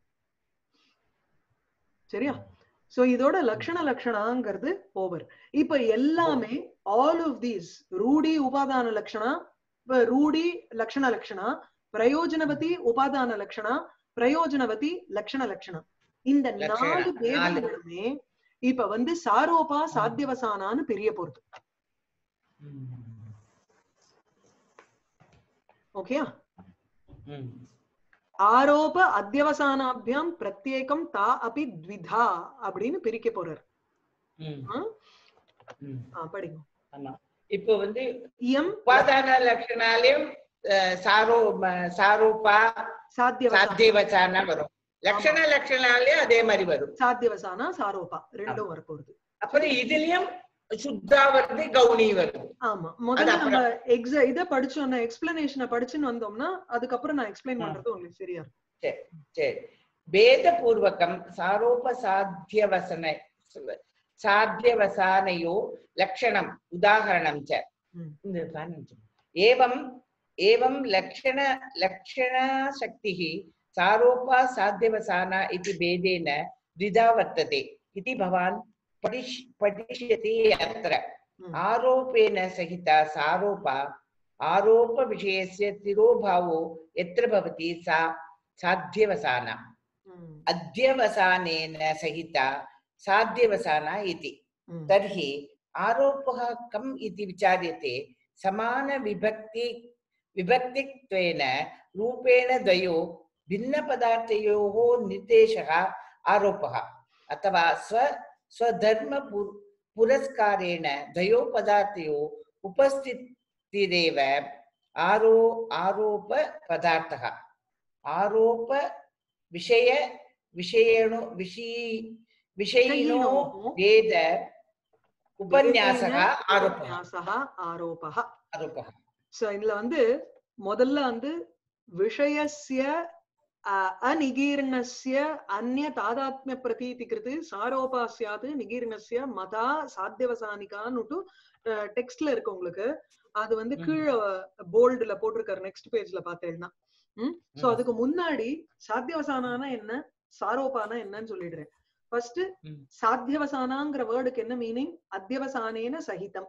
சரியா சோ இதோட லக்ஷண லக்ஷணாங்கிறது ஓவர் இப்ப எல்லாமே ஆல் ஆஃப் தீஸ் ரூடி உபாதான லக்ஷணா இப்ப ரூடி லக்ஷண லக்ஷணா பிரயோஜனவதி உபாதான லக்ஷணா பிரயோஜனவதி லக்ஷண லக்ஷணா இந்த லக்ஷணா, நாலு நாலு. பேதங்களுமே இப்ப வந்து சாரோபா சாத்தியவசானான்னு பிரிய போறது ஓகே ஆரோப அத்தியவசானாபியாம் பிரத்யேகம் தா அபி த்விதா அப்படின்னு பிரிக்க போறார் ஆ, படிங்க ஆமா இப்போ வந்து இயம் உபாதான லட்சணாலையும் அஹ், சாரோ ம- சாரூபா சாத்தியவசான சாத்தியவசானா வரும் லட்சண லட்சணாலையும் அதே மாதிரி வரும் சாத்தியவசானா சாரோபா ரெண்டும் வரப்போகுது அப்புறம் இதுலயும் சுத்தா வருது கவுனி வருது ஆமா முதல்ல அது நம்ம எக்ஸ இத படிச்சோம்னா எக்ஸ்பிளனேஷனை படிச்சுன்னு வந்தோம்னா அதுக்கப்புறம் நான் எக்ஸ்பிளைன் ஆ. பண்றது உங்களுக்கு சரியா இருக்கும் சரி வேதபூர்வகம் சாரோப சாத்தியவசன சாத்தியவசானயோ லட்சணம் உதாகரணம் ச இந்த பானஞ்சு. ஏவம் ஏவம் லக்ஷண லக்ஷணா शक्तिः सारोपा साध्यवसाना इति भेदेन द्विधा वर्तते इति भवान् पठिष् पठिष्यति अत्र ம். आरोपेण सहिता सारोपा आरोपविषयस्य तिरोभावो यत्र भवति सा साध्यवसाना ம், अध्यवसानेन सहिता साध्यवसाना इति ம். तर्हि आरोपः कम् इति विचार्यते समानविभक्ति विभक्तित्वेन रूपेण द्वयो भिन्नपदार्थयोः निर्देशः आरोपः अथवा स्व स्वधर्म पु- पुरस्कारेण द्वयो पदार्थयो उपस्थितिरेव आरो आरोपपदार्थः आरोप विषय विषयणो विषयी विषयिणो विषयिणोः वेद उपन्यासः आरोपः उपन्यासः ஆரோபः आरोपः சோ இதுல வந்து முதல்ல வந்து விஷயஸ்ய அ- அநிகீர்ணஸ்ய அந்நிய தாதாத்மிய பிரதீதி கிருத்து சாரோபா சியாது நிகீர்ணஸ்ய மதா சாத்தியவசானிகான்னுட்டு டெக்ஸ்ட்ல இருக்கு உங்களுக்கு அது வந்து ம். கீழே போல்டுல போட்டிருக்காரு நெக்ஸ்ட் பேஜ்ல பார்த்தேன்னா ம் சோ ம். அதுக்கு முன்னாடி சாத்தியவசானானா என்ன சாரோபானா என்னன்னு சொல்லிடுறேன் ஃபர்ஸ்ட் ம். சாத்தியவசானாங்கிற வேர்டுக்கு என்ன மீனிங் அத்தியவசானேன சகிதம்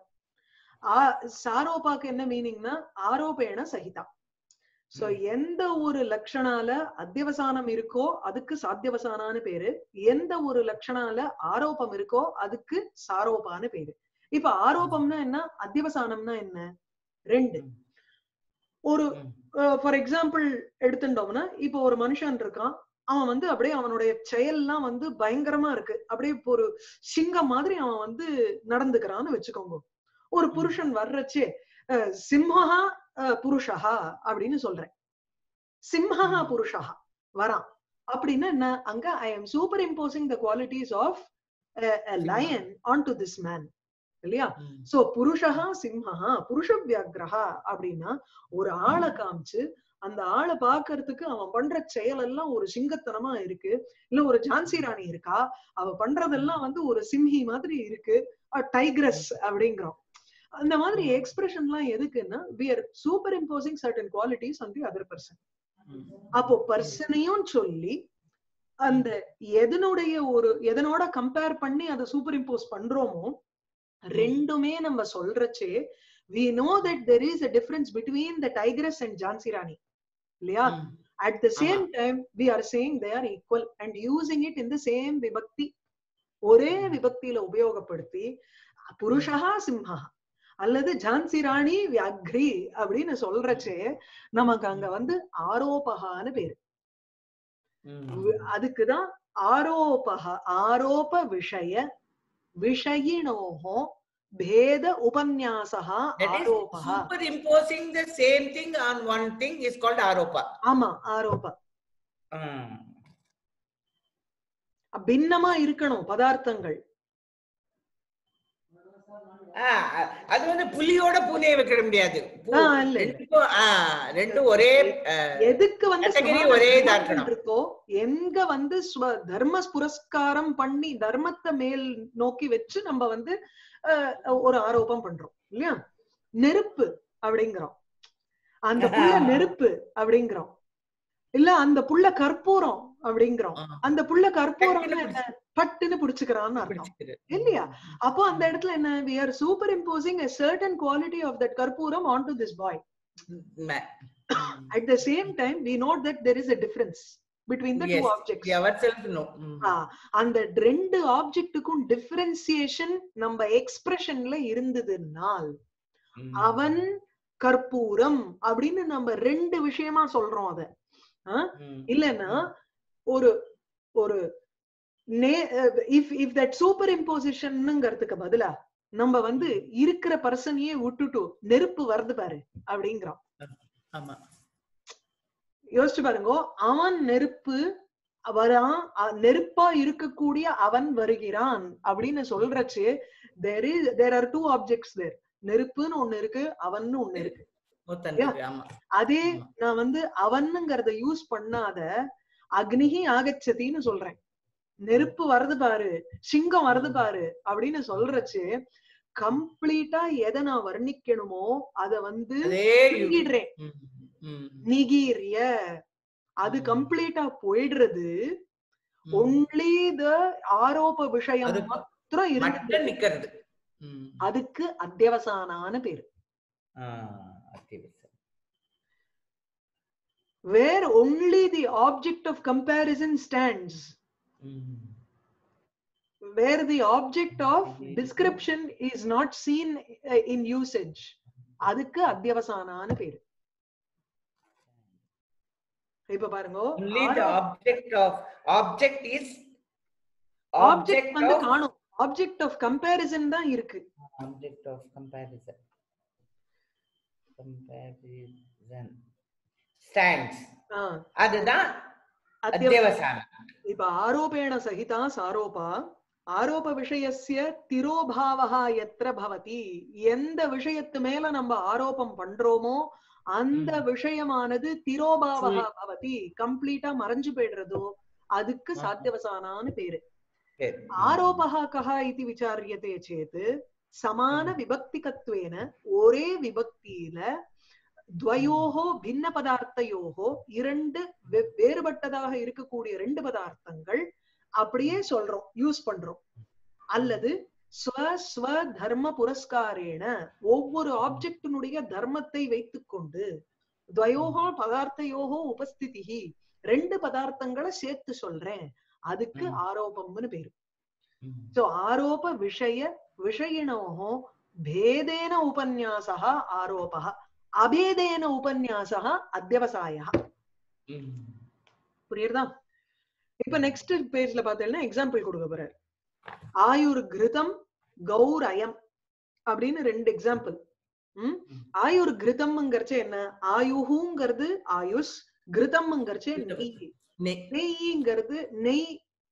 ஆ- சாரோபாக்கு என்ன மீனிங்னா ஆரோபேண சகிதா சோ ம். எந்த ஒரு லட்சணால அத்தியவசானம் இருக்கோ அதுக்கு சாத்தியவசானான்னு பேரு எந்த ஒரு லட்சணால ஆரோபம் இருக்கோ அதுக்கு சாரோபான்னு பேரு இப்ப ஆரோபம்னா என்ன அத்தியவசானம்னா என்ன ரெண்டு ம். ஒரு ம். ஃபார் எக்ஸாம்பிள் எடுத்துட்டோம்னா இப்போ ஒரு மனுஷன் இருக்கான் அவன் வந்து அப்படியே அவனுடைய செயல்லாம் வந்து பயங்கரமா இருக்கு அப்படியே இப்போ ஒரு சிங்கம் மாதிரி அவன் வந்து நடந்துக்கிறான்னு வச்சுக்கோங்க ஒரு புருஷன் வர்றச்சே அஹ், சிம்மஹா அஹ், புருஷஹா அப்படின்னு சொல்றேன் சிம்மஹா ம். புருஷஹா வரான் அப்படின்னா என்ன அங்க I am superimposing the qualities of lion on to this man இல்லையா ம். சோ புருஷஹா சிம்மஹா புருஷ வியாகிரஹா அப்படின்னா ஒரு ஆளை காமிச்சு அந்த ஆளை பாக்குறதுக்கு அவன் பண்ற செயல் எல்லாம் ஒரு சிங்கத்தனமா இருக்கு இல்ல ஒரு ஜான்சி ராணி இருக்கா அவ பண்றதெல்லாம் வந்து ஒரு சிம்ஹி மாதிரி இருக்கு டைக்ரஸ் அப்படிங்கிறோம் அந்த மாதிரி எக்ஸ்பிரஷன் எல்லாம் எதுக்குன்னா we are superimposing certain qualities on the other person ம். அப்போ பர்சனையும் சொல்லி அந்த எதனுடைய ஒரு எதனோட கம்பேர் பண்ணி அதை சூப்பர் இம்போஸ் பண்றோமோ ரெண்டுமே நம்ம சொல்றச்சே we know that there is a difference between the tigress and Jhansi ராணி இல்லையா ம். at the same ஆமா. time we are saying they are equal and using it in the same vibhakti ஒரே ம். விபக்தியில உபயோகப்படுத்தி புருஷா சிம்ஹா அல்லது ஜான்சி ராணி வியாக்ரி அப்படின்னு சொல்றச்சே நமக்கு அங்க வந்து ஆரோபகான்னு பேரு ம். வி- அதுக்குதான் ஆரோபக ஆரோப விஷய விஷயினோஹோ பேத உபன்யாசா That is ஆரோபக superimposing the same thing on one thing is called aropa. ஆமா ஆரோப Mm. பின்னமா இருக்கணும் பதார்த்தங்கள் ஆ, அ- அது வந்து புலியோட பூனையை வைக்க முடியாது பூ- ஆ, இல்ல. ரெண்டும் ஆ, ரெண்டும் ஒரே ஆ, எதுக்கு வந்து Category சமான ஒரே இதா தர்மங்கள் இருக்கணும். இருக்கோ எங்க வந்து ஸ்வ- தர்ம புரஸ்காரம் பண்ணி தர்மத்தை மேல் நோக்கி வச்சு நம்ம வந்து அஹ், ஒரு ஆரோபம் பண்றோம் இல்லையா நெருப்பு அப்படிங்கிறோம் அந்த புள்ள ஆஹா. நெருப்பு அப்படிங்கிறோம் இல்ல அந்த புள்ள கற்பூரம் அப்படிங்கிறோம் ஆ, அந்த புள்ள கற்பூரம் டக்குன்னு என்ன பட்டுன்னு புடிச்சுக்கிறான்னு அர்த்தம் பிடிச்சிக்குது. இல்லையா அப்போ அந்த இடத்துல என்ன we are super imposing a certain quality of that கற்பூரம் onto this boy ம- ம். at the same time we note that there is a difference between the Yes, two objects we ourselves know. ம். ஆ, அந்த ரெண்டு ஆப்ஜெக்ட்டுக்கும் differentiation நம்ம எக்ஸ்பிரஷன்ல இருந்ததுனால் ம். அவன் கற்பூரம் அப்படின்னு நம்ம ரெண்டு விஷயமா சொல்றோம் அத ம். இல்லைன்னா ஒரு ஒரு இஃப் இஃப் தட் சூப்பர் இம்போசிஷன்ங்கிறதுக்கு பதிலா நம்ம வந்து இருக்கிற பர்சனையே விட்டுட்டு நெருப்பு வருது பாரு அப்படிங்கிறோம் ஆமா யோசிச்சு பாருங்க அவன் நெருப்பு வரான் அ- நெருப்பா இருக்கக்கூடிய அவன் வருகிறான் அப்படின்னு சொல்றச்சு there is there are two objects there நெருப்புன்னு ஒண்ணு இருக்கு அவன்னு ஒண்ணு இருக்கு ஒருத்தன் Yeah. இருக்கு, ஆமா அதே ஆமா. நான் வந்து அவனுங்கிறத யூஸ் பண்ணாத அக்னிஹி ஆகச்சதின்னு சொல்றேன் நெருப்பு வருது பாரு சிங்கம் வருது பாரு அப்படின்னு சொல்றச்சு கம்ப்ளீட்டா எதை நான் வர்ணிக்கணுமோ அத வந்து அதே நீக்கிடுறேன் ம், ம், நிகீரிய அது ம். கம்ப்ளீட்டா போயிடுறது ம். ஒன்லி த ஆரோப விஷயம் அது மாத்திரம் இருக்கு மட்டும் நிக்கிறது ம். அதுக்கு அத்தியவசானான பேரு ஆ, அத்தியாவசியம். Where only the object of comparison stands ம். where the object of description is not seen uh, in usage அதுக்கு அத்தியவசானான பேரு இப்ப பாருங்க Only the object of object is object object வந்து of காணும் ஆப்ஜெக்ட் ஆஃப் கம்பேரிசன் தான் இருக்கு object of comparison. Comparison stands. ஆ, அதுதான் அத்தியவ- அத்தியவசானம் இப்ப ஆரோபேண சகிதா சாரோபா ஆரோப விஷயஸ்ய திரோபாவா எத்திர பவதி எந்த விஷயத்து மேல நம்ம ஆரோபம் பண்றோமோ அந்த ம். விஷயமானது திரோபாவா சரி. பவதி கம்ப்ளீட்டா மறைஞ்சு போயிடுறதோ அதுக்கு ஆஹா. சாத்தியவசானான்னு பேரு சரி. ஆரோபः கः इति विचार्यते चेत् சமான ம். விபக்திகத்வேன ஒரே விபக்தியில துவயோகோ பின்ன பதார்த்தையோகோ இரண்டு வெ- வேறுபட்டதாக இருக்கக்கூடிய ரெண்டு பதார்த்தங்கள் அப்படியே சொல்றோம் யூஸ் பண்றோம் அல்லது ஸ்வ ஸ்வ தர்ம புரஸ்காரேன ஒவ்வொரு ஆப்ஜெக்டினுடைய தர்மத்தை வைத்துக்கொண்டு துவயோகோ பதார்த்தையோகோ உபஸ்திதிஹி ரெண்டு பதார்த்தங்களை சேர்த்து சொல்றேன் அதுக்கு ம். ஆரோபம்னு பேரு ம். சோ ஆரோப விஷய விஷயினோः भेदेन उपन्यासः आरोपः अभेदेन उपन्यासः अध्यवसायः ம். புரியுறதா இப்ப நெக்ஸ்ட் பேஜ்ல பாத்தீங்கன்னா எக்ஸாம்பிள் கொடுக்க போறாரு ஆயுர் கிருதம் கௌரயம் அப்படின்னு ரெண்டு எக்ஸாம்பிள் ம் ம். ஆயுர் கிருதம்ங்கிறச்சு என்ன ஆயுஹுங்கிறது ஆயுஷ் கிருதம்ங்கிறச்சு கிருதம். நெய் நெய். நெய்ங்கிறது நெய்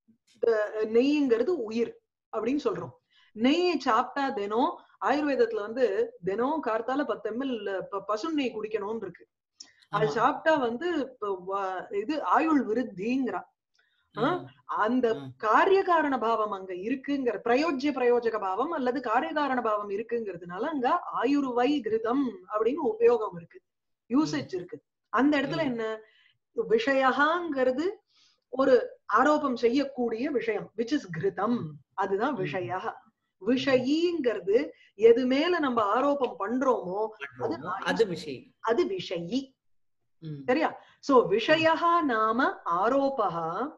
அஹ் நெய்ங்கிறது உயிர் அப்படின்னு சொல்றோம் நெய்யை சாப்பிட்டா தினம் ஆயுர்வேதத்துல வந்து தினம் கார்த்தால பத்து எம்எல் பசு நெய் குடிக்கணும்னு இருக்கு அது ஆமா. சாப்பிட்டா வந்து இப்ப வ- இது ஆயுள் விருத்திங்கிறா ஆ? ம். அந்த ம். காரிய காரண பாவம் அங்க இருக்குங்கிற பிரயோஜ்ய பிரயோஜக பாவம் அல்லது காரிய காரண பாவம் இருக்குங்கிறதுனால அங்க ஆயுர்வை கிருதம் அப்படின்னு உபயோகம் இருக்கு யூசேஜ் இருக்கு அந்த இடத்துல ம். என்ன விஷயகாங்கிறது ஒரு ஆரோபம் செய்யக்கூடிய விஷயம் விச் இஸ் கிருதம் அதுதான் ம். விஷய விஷயிங்கிறது எது மேல நம்ம ஆரோபம் பண்றோமோ அது அது விஷயம் அது விஷயி ம். சரியா சோ விஷய நாம ஆரோபः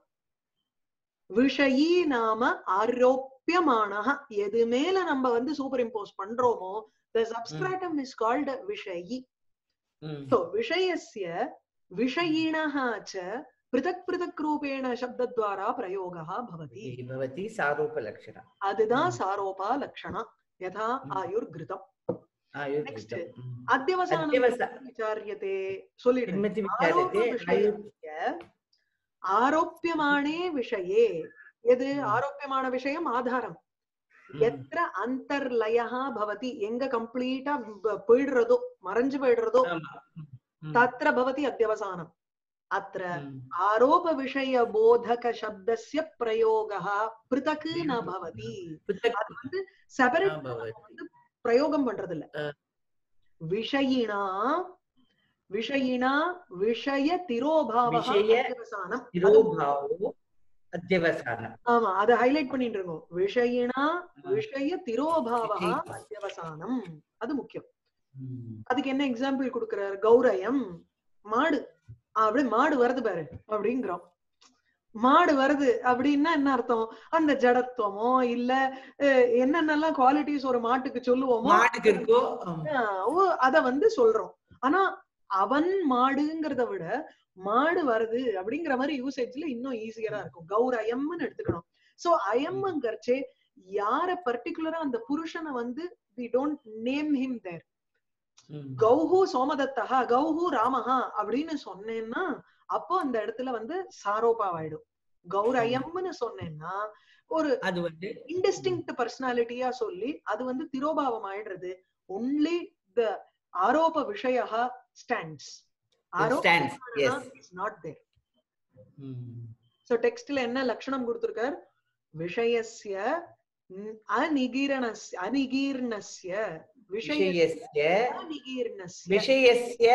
விஷயி நாம ஆரோப்பியமானः எது மேல நம்ம வந்து சூப்பர் இம்போஸ் பண்றோமோ த சப்ஸ்கிராட்டம் இஸ் கால்ட் விஷயி ம். சோ விஷயस्य விஷயிणः च पृथक् पृथक् रूपेण शब्दद्वारा प्रयोगः भवति भवति सारूपलक्षणम् அதுதான் ம். சாரோபா லக்ஷணா யதா ம். ஆயுர் கிருதம் Next. आयुर्कृतम् ம். அத்தியவசானம் अत्यवसा- விசாரியத்தே சொல்லிடுறேன் किमिति विचार्यते ஆரோப आयुर् விஷயस्य ஆரோப்பியமானே விஷயே எது ம். ஆரோப்பியமான விஷயம் ஆதாரம் ம். எத்திர அந்தர்லயா பவதி எங்க கம்ப்ளீட்டா போயிடுறதோ மறைஞ்சு போயிடுறதோ ஆமா. ம். ம். தத்ர பவதி அத்தியவசானம் அத்திர ம். ஆரோப விஷய போதக சப்தஸ்ய பிரயோகः பிருதக் ந பவதி पृथक् அது வந்து செப்பரேட் न भवति வந்து பிரயோகம் பண்றது இல்ல அ. விஷயினா விஷயினா விஷய திரோபாவः விஷய அத்தியவசானம் तिरोभावो अध्यवसानम् ஆமா அத ஹைலைட் பண்ணிட்டு இருக்கோம் விஷயினா ஆ. விஷய திரோபாவः விஷய- அத்தியவசானம் அது முக்கியம் ம். அதுக்கு என்ன எக்ஸாம்பிள் கொடுக்கிறார் கௌரயம் மாடு அப்படியே மாடு வருது பாரு அப்படிங்கிறோம் மாடு வருது அப்படின்னா என்ன அர்த்தம் அந்த ஜடத்துவமோ இல்ல அஹ், என்னென்னலாம் குவாலிட்டிஸ் ஒரு மாட்டுக்கு சொல்லுவோமோ மாட்டுக்கு இருக்கோ ஆம். ஆஹ், ஓ, அத வந்து சொல்றோம் ஆனா அவன் மாடுங்கிறத விட மாடு வருது அப்படிங்கிற மாதிரி யூசேஜ்ல இன்னும் ஈஸியரா இருக்கும் கௌரயம்னு எடுத்துக்கணும் சோ அயம்ங்கிறச்சே யார பர்டிகுலரா அந்த புருஷனை வந்து we don't name him there ம். கௌஹு சோமதத்தஹா கௌஹு ராமஹா அப்படின்னு சொன்னேன்னா அப்போ அந்த இடத்துல வந்து சாரோபாவாயிடும் கௌரயம்னு சொன்னேன்னா ஒரு அது வந்து இன்டிஸ்டிங்க்ட் பர்சனாலிட்டியா சொல்லி அது வந்து திரோபாவம் ஆயிடுறது ஒன்லி த ஆரோப விஷய stands stands, yes. Not there ம். சோ டெக்ஸ்ட்ல என்ன லட்சணம் கொடுத்திருக்கார் விஷயஸ்ய ம், அநிகீரணஸ்ய அநிகீர்ணஸ்ய விஷய விஷயஸ்ய அநிகீர்ணஸ்ய விஷயஸ்ய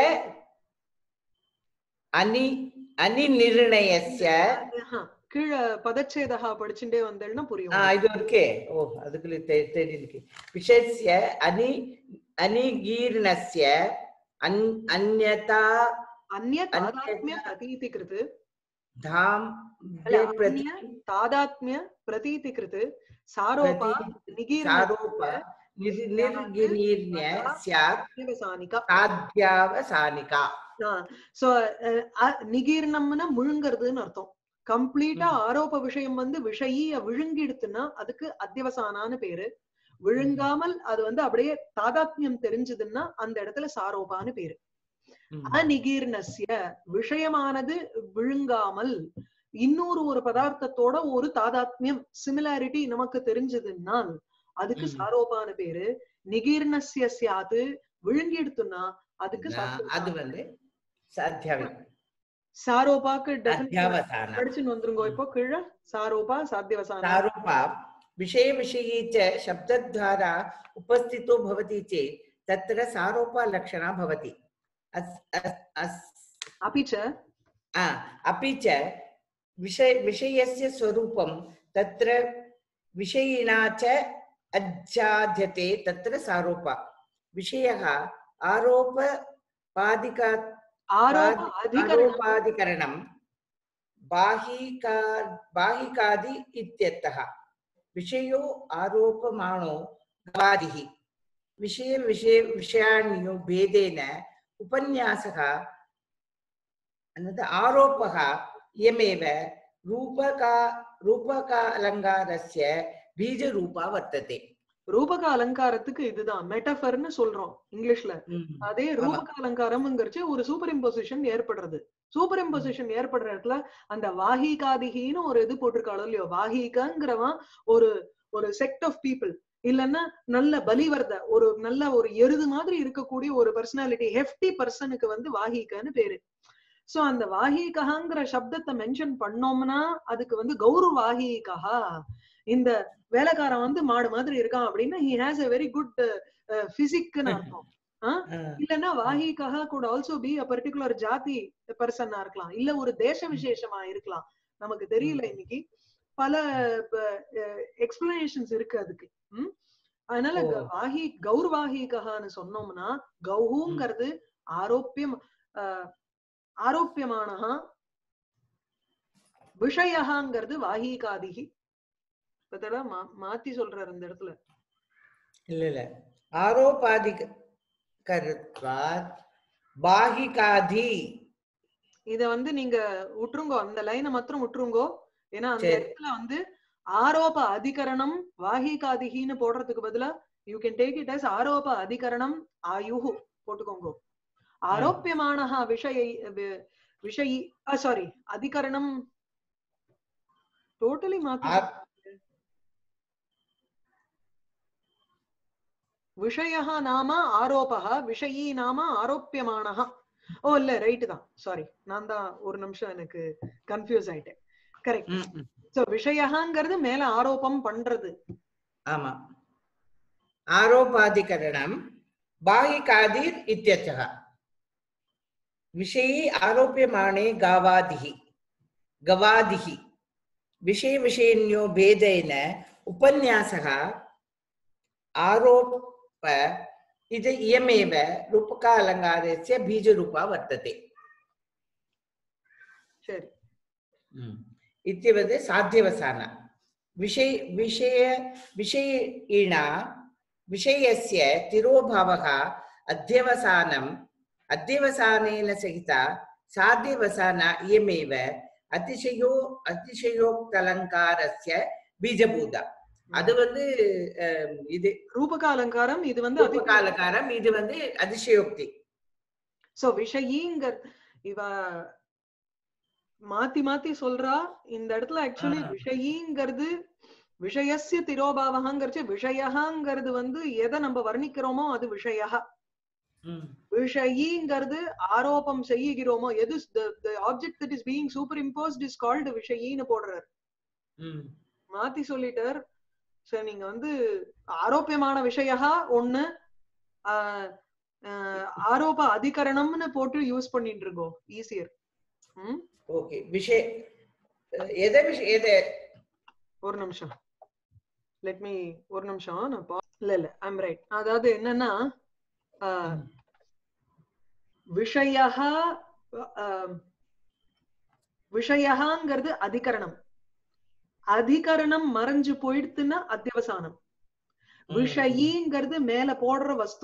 அனி அனிநிர்ணயஸ்ய ஆஹா, கீழே பதச்சேதா படிச்சுட்டே வந்தேன்னா புரியும் ஆ இது இருக்கே ஓ அதுக்குள்ள தெ- தெரியுது விஷயஸ்ய அனி அனிகீர்ணஸ்ய அன் அந்யதா அந்நிய அந்நிய- தாதாத்மிய பிரதீதி கிருத்து தாம் அல்ல, பிரதி அந்நிய தாதாத்மிய பிரதீதி கிருத்து சாரோபா நிகீர்ண சாரூப நிர்- நிர்கினீர்ய ஸ்யாத் சானிகா சாத்தியாவசானிகா சோ நிகீர்ணம்னா முழுங்கறதுன்னு அர்த்தம் கம்ப்ளீட்டா ஆரோப விஷயம் வந்து விஷய விழுங்கிடுத்துன்னா அதுக்கு அத்தியவசானான்னு பேரு விழுங்காமல் அது வந்து அப்படியே தாதாத்மியம் தெரிஞ்சதுன்னா அந்த இடத்துல சாரோபான்னு பேரு ம். அநிகீர்ணஸ்ய விஷயமானது விழுங்காமல் இன்னொரு ஒரு பதார்த்தத்தோட ஒரு தாதாத்மியம் சிமிலாரிட்டி நமக்கு தெரிஞ்சதுன்னால் அதுக்கு ம். சாரோபான பேரு நிகீர்ணஸ்ய சியாது விழுங்கிடுத்துன்னா அதுக்கு நான் சாத்தியவசானம். அது வந்து சாத்தியாவி சாரோபாக்கு definition அத்தியாவசானம் படிச்சுன்னு வந்துருங்கோ இப்போ கீழே சாரோபா சாத்தியவசானம் सारूपा विषय विषये च शब्दद्वारा उपस्थितो भवति चेत् तत्र सारोपलक्षणा भवति अस् अस् अस् अपि च आ, अपि च विषय विषयस्य स्वरूपं तत्र विषयिणा च अज्जाध्यते तत्र सारोपा विषयः आरोपपादिका ஆரோப அதிகரணம் आरोपाधिकरणं बाहिका बाहिकादि इत्यर्थः विषयो आरोपमाणो गवादिः विषय विषय विषयाण्यो भेदेन उपन्यासः अनन्तरम् आरोपः इयमेव रूपका रूपकालङ्कारस्य बीजरूपा वर्तते ரூபக அலங்காரத்துக்கு இதுதான் மெட்டஃபர்னு சொல்றோம் இங்கிலீஷ்ல அதே ரூபக அலங்காரம்ங்கிறச்சு ஒரு சூப்பர் இம்போசிஷன் ஏற்படுறது சூப்பர் இம்போசிஷன் ஏற்படுற இடத்துல அந்த வாஹிகாதிகின்னு ஒரு இது போட்டிருக்காளோ இல்லையோ வாஹிகங்கிறவன் ஒரு ஒரு செக்ட் ஆஃப் பீப்புள் இல்லைன்னா நல்ல பலிவர்த ஒரு நல்ல ஒரு எருது மாதிரி இருக்கக்கூடிய ஒரு பர்சனாலிட்டி ஹெஃப்டி பர்சனுக்கு வந்து வாஹிகன்னு பேரு சோ அந்த வாஹிகஹாங்கிற சப்தத்தை மென்ஷன் பண்ணோம்னா அதுக்கு வந்து கௌரு வாஹிகஹா இந்த வேலைக்காரன் வந்து மாடு மாதிரி இருக்கான் அப்படின்னா he has a very good பிசிக்னு அர்த்தம் இல்லன்னா வாஹிகஹா could also be a particular ஜாதி பர்சனா இருக்கலாம் இல்ல ஒரு தேச விசேஷமா இருக்கலாம் நமக்கு தெரியல இன்னைக்கு பல எக்ஸ்பிளனேஷன்ஸ் இருக்கு அதுக்கு ம்? அதனால ஓ. க- வாஹி கௌர்வாஹிகஹான்னு சொன்னோம்னா கௌஹுங்கிறது ஆரோப்பியம் அஹ், ஆரோப்பியமானஹா விஷயஹாங்கிறது வாஹிகாதிகி இப்ப மா- மாத்தி சொல்றாரு இந்த இடத்துல இல்ல இல்ல ஆரோபாதிக கருத்வாத் பாஹிகாதி இத வந்து நீங்க விட்டுருங்கோ அந்த லைனை மாத்திரம் விட்டுருங்கோ ஏன்னா அந்த சரி. இடத்துல வந்து ஆரோப அதிகரணம் வாஹிகாதிகின்னு போடுறதுக்கு பதிலா you can take it as ஆரோப அதிகரணம் ஆயுஹு போட்டுக்கோங்க ஆரோப்பியமானஹா விஷய விஷயி சாரி அதிகரணம் டோட்டலி மாத்தி ஆ- விஷயः நாம ஆரோபः விஷயீ நாம ஆரோப்பியமானः ஓ இல்ல ரைட்டு தான் சாரி நான் தான் ஒரு நிமிஷம் எனக்கு கன்ஃபியூஸ் ஆயிட்டேன் கரெக்ட் ம், ம். சோ விஷயங்கிறது மேல ஆரோபம் பண்றது ஆமா ஆரோபாதிகரணம் பாஹிகாதிர் இत्यर्थः विषये आरोप्यमाणे गावादिः गवादिः विषयविषयिण्यो भेदेन उपन्यासः आरोप इद इयमेव रूपकालङ्कारस्य बीजरूपा वर्तते சரி इत्यवत् साध्यवसान विषय विषय विषयिणा विषयस्य तिरोभावः अध्यवसानम् अध्यवसानेन सहिता साध्यवसान इयमेव अतिशयो अतिशयोक्तलङ्कारस्य बीजभूत அது வந்து அஹ், இது ரூபக அலங்காரம் இது வந்து அதிக- ரூபகாலகாரம் இது வந்து அதிசயோக்தி சோ விஷயீங்கர் இவ மாத்தி மாத்தி சொல்றா இந்த இடத்துல ஆக்சுவலி ஆ. விஷயீங்கிறது விஷயஸ்ய திரோபாவகங்கிறச்சு விஷயங்கிறது வந்து எதை நம்ம வர்ணிக்கிறோமோ அது விஷய ம். விஷயீங்கிறது ஆரோபம் செய்கிறோமோ எது object that is being superimposed is called விஷயின்னு போடுறார் ம். மாத்தி சொல்லிட்டார் சோ நீங்க வந்து ஆரோப்பியமான விஷயா ஒண்ணு ஆஹ் ஆஹ் ஆரோப அதிகரணம்னு போட்டு யூஸ் பண்ணிட்டு இருக்கோம் ஈஸியர் ம் ஓகே விஷய எதை விஷய எதை ஒரு நிமிஷம் லெட் மீ ஒரு நிமிஷம் நான் பா இல்ல இல்ல ஐம் ரைட் அதாவது என்னன்னா ஆஹ், விஷயः ஆஹ், விஷயங்கிறது அதிகரணம் அதிகரணம் மறைஞ்சு போயிடுத்துன்னா அத்தியவசானம் விஷயிங்கிறது மேல போடுற வஸ்து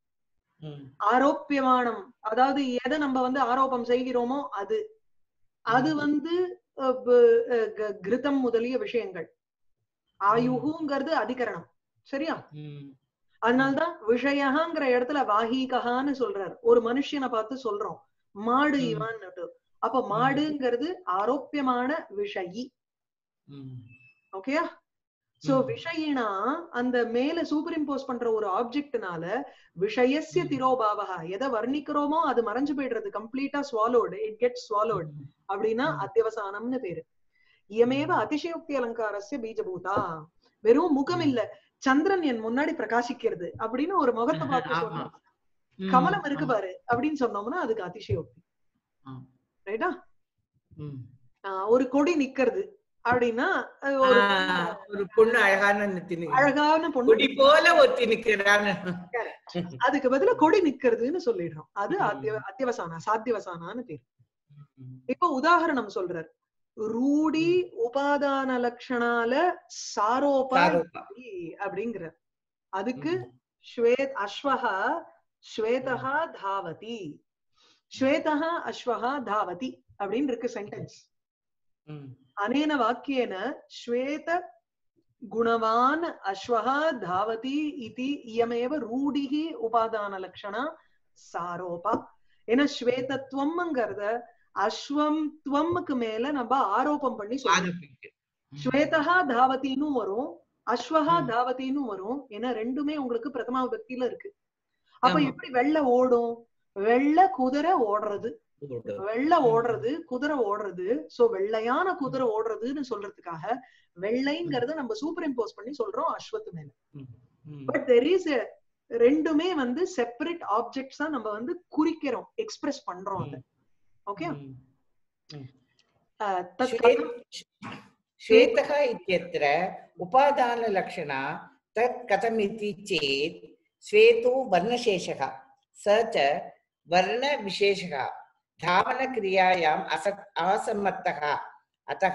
ம், ஆரோப்பியமானம் அதாவது எதை நம்ம வந்து ஆரோபம் செய்கிறோமோ அது அது வந்து அஹ், ப- அஹ், க- கிருதம் முதலிய விஷயங்கள் ஆயுகுங்கிறது அதிகரணம் சரியா ம், அதனால்தான் விஷயங்கிற இடத்துல வாஹீகஹான்னு சொல்றார் ஒரு மனுஷனை பார்த்து சொல்றோம் மாடு ம். இவன் அப்ப மாடுங்கிறது ஆரோப்பியமான விஷயி ம், ஓகேயா சோ ம். விஷயினா அந்த மேல சூப்பர் இம்போஸ் பண்ற ஒரு ஆப்ஜெக்ட்னால விஷயஸ்ய ம். திரோபாவகா எதை வர்ணிக்கிறோமோ அது மறைஞ்சு போயிடுறது கம்ப்ளீட்டா ஸ்வாலோடு இட் கெட் ஸ்வாலோடு ம், அப்படின்னா ம். அத்தியவசானம்னு பேரு இயமேவ அதிசயோக்தி அலங்காரஸ்ய பீஜபூதா வெறும் முகம் ம். இல்ல சந்திரன் என் முன்னாடி பிரகாசிக்கிறது அப்படின்னு ஒரு முகத்தை பார்த்து ஆமா. சொன்னோம் ம், கமலம் இருக்கு ஆமா. பாரு அப்படின்னு சொன்னோம்னா அதுக்கு அதிசயோக்தி ஆ. ரைட்டா ம். ஆஹ் ஒரு கொடி நிக்கிறது அப்படின்னா அது ஒரு ஆ, ஒரு பொண்ணு அழகான நித்தி அழகான பொண்ணு கொடி போல ஒத்தி நிக்கிறான்னு அதுக்கு பதிலா கொடி நிக்கிறதுன்னு சொல்லிடுறோம் அது ம். அத்திய அத்தியவசானா சாத்தியவசானான்னு பேர் ம், இப்ப உதாரணம் சொல்றார் ரூடி உபாதான லட்சணால சாரோபா சாரோபா. அப்படிங்கிற அதுக்கு ம், ஸ்வேத் அஸ்வஹா ஸ்வேதஹா தாவதி ஸ்வேதஹா அஸ்வஹா தாவதி அப்படின்னு இருக்கு சென்டென்ஸ் ம், அனேன வாக்கியேன ஸ்வேத குணவான் அஸ்வஹா தாவதி இதி இயமேவ ரூடிஹி உபாதான லட்சணா சாரோபா ஏன்னா ஸ்வேதத்துவம்ங்கிறத அஸ்வம் துவம்க்கு மேல நம்ம ஆரோபம் பண்ணி சொல்றோம் ஆரோப்பிக்கு. ம், ஸ்வேதஹா தாவதின்னு வரும் அஸ்வஹா ம். தாவதின்னு வரும் ஏன்னா ரெண்டுமே உங்களுக்கு பிரதமா விபக்தியில இருக்கு அப்ப ஆமா. எப்படி வெள்ள ஓடும் வெள்ள குதிரை ஓடுறது ஓடு. வெள்ள ம். ஓடுறது குதிரை ஓடுறது சோ வெள்ளையான குதிரை ஓடுறதுன்னு சொல்றதுக்காக வெள்ளைங்கிறத நம்ம சூப்பர் இம்போஸ் பண்ணி சொல்றோம் அஸ்வத்து மேல ம், ம், பட் தெர் இஸ் ரெண்டுமே வந்து செப்பரேட் ஆப்ஜெக்ட்ஸா நம்ம வந்து குறிக்கிறோம் எக்ஸ்பிரஸ் பண்றோம் அதை ஓகே ம். தத் श्वेत- श्वेतः इत्यत्र उपादानलक्षणा तत् कथमिति चेत् श्वेतो वर्णशेषः स च वर्णविशेषः धावनक्रियायाम् अस असमर्थः अतः